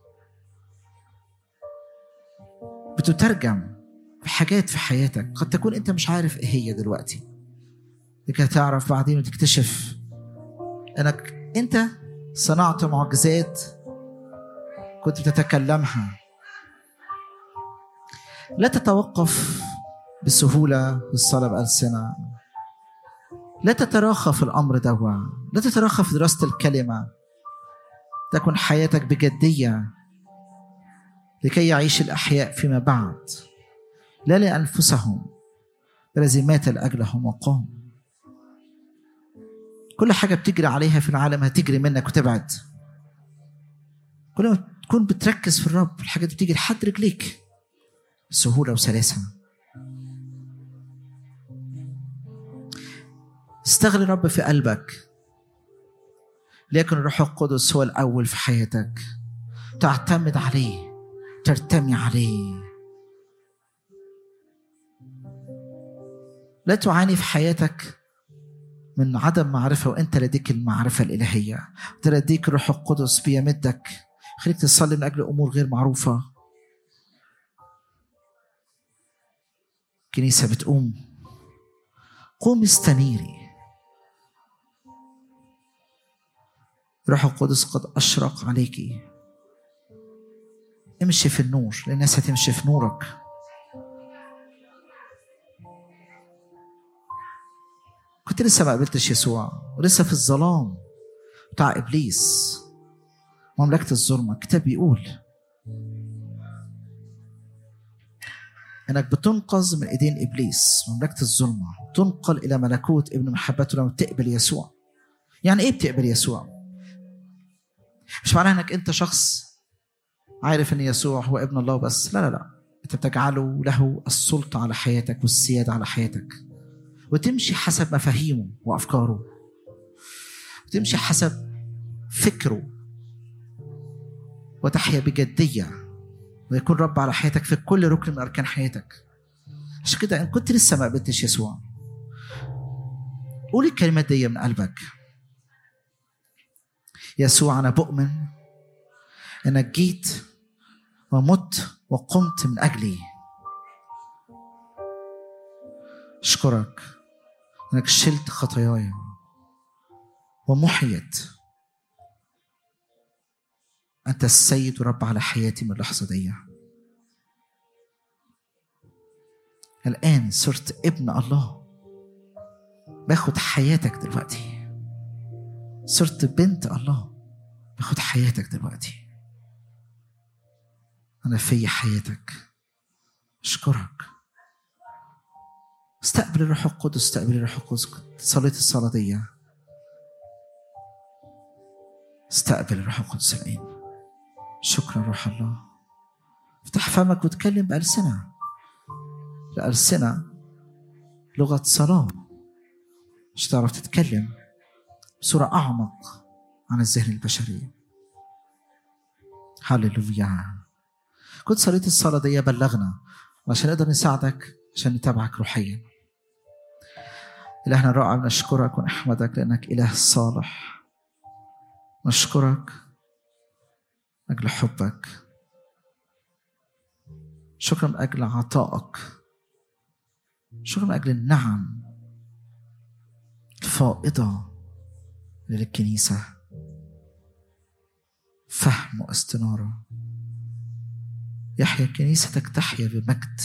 بتترجم بحاجات في حياتك قد تكون أنت مش عارف إيه هي دلوقتي لكي تعرف بعدين وتكتشف إنك أنت صنعت معجزات كنت بتتكلمها لا تتوقف بسهولة في الصلاة بألسنة لا تتراخى في الأمر دوا لا تتراخى في دراسة الكلمة تكن حياتك بجدية لكي يعيش الأحياء فيما بعد لا لأنفسهم بل الذي مات لأجلهم وقام كل حاجة بتجري عليها في العالم هتجري منك وتبعد كل ما تكون بتركز في الرب الحاجة دي بتيجي لحد رجليك بسهولة وسلاسة استغل الرب في قلبك ليكن الروح القدس هو الأول في حياتك تعتمد عليه ترتمي عليه لا تعاني في حياتك من عدم معرفة وأنت لديك المعرفة الإلهية أنت لديك الروح القدس بيمدك خليك تصلي من أجل أمور غير معروفة كنيسة بتقوم قوم استنيري روح القدس قد أشرق عليك امشي في النور لأن الناس هتمشي في نورك كنت لسه ما قابلتش يسوع ولسه في الظلام بتاع إبليس مملكة الظلمة الكتاب بيقول انك بتنقذ من ايدين ابليس مملكه الظلمه تنقل الى ملكوت ابن محبته لما بتقبل يسوع يعني ايه بتقبل يسوع مش معناها انك انت شخص عارف ان يسوع هو ابن الله بس لا لا لا انت بتجعله له السلطه على حياتك والسياده على حياتك وتمشي حسب مفاهيمه وافكاره وتمشي حسب فكره وتحيا بجديه ويكون رب على حياتك في كل ركن من اركان حياتك عشان كده ان كنت لسه ما قابلتش يسوع قول الكلمات دي من قلبك يسوع انا بؤمن انك جيت ومت وقمت من اجلي اشكرك انك شلت خطاياي ومحيت أنت السيد ورب على حياتي من اللحظة دي الآن صرت ابن الله باخد حياتك دلوقتي صرت بنت الله باخد حياتك دلوقتي أنا في حياتك أشكرك استقبل الروح القدس استقبل الروح القدس كنت صليت الصلاة دي استقبل الروح القدس الآن شكرا روح الله افتح فمك وتكلم بألسنة الألسنة لغة صلاة مش تعرف تتكلم بصورة أعمق عن الذهن البشري هللويا كنت صليت الصلاة دي بلغنا عشان نقدر نساعدك عشان نتابعك روحيا إلهنا الرائع نشكرك ونحمدك لأنك إله صالح نشكرك أجل حبك شكرا من أجل عطائك شكرا من أجل النعم الفائضة للكنيسة فهم واستنارة يحيا كنيستك تحيا بمجد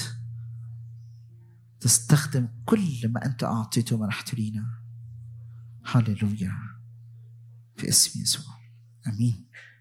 تستخدم كل ما أنت أعطيته ومنحته لينا هللويا في اسم يسوع آمين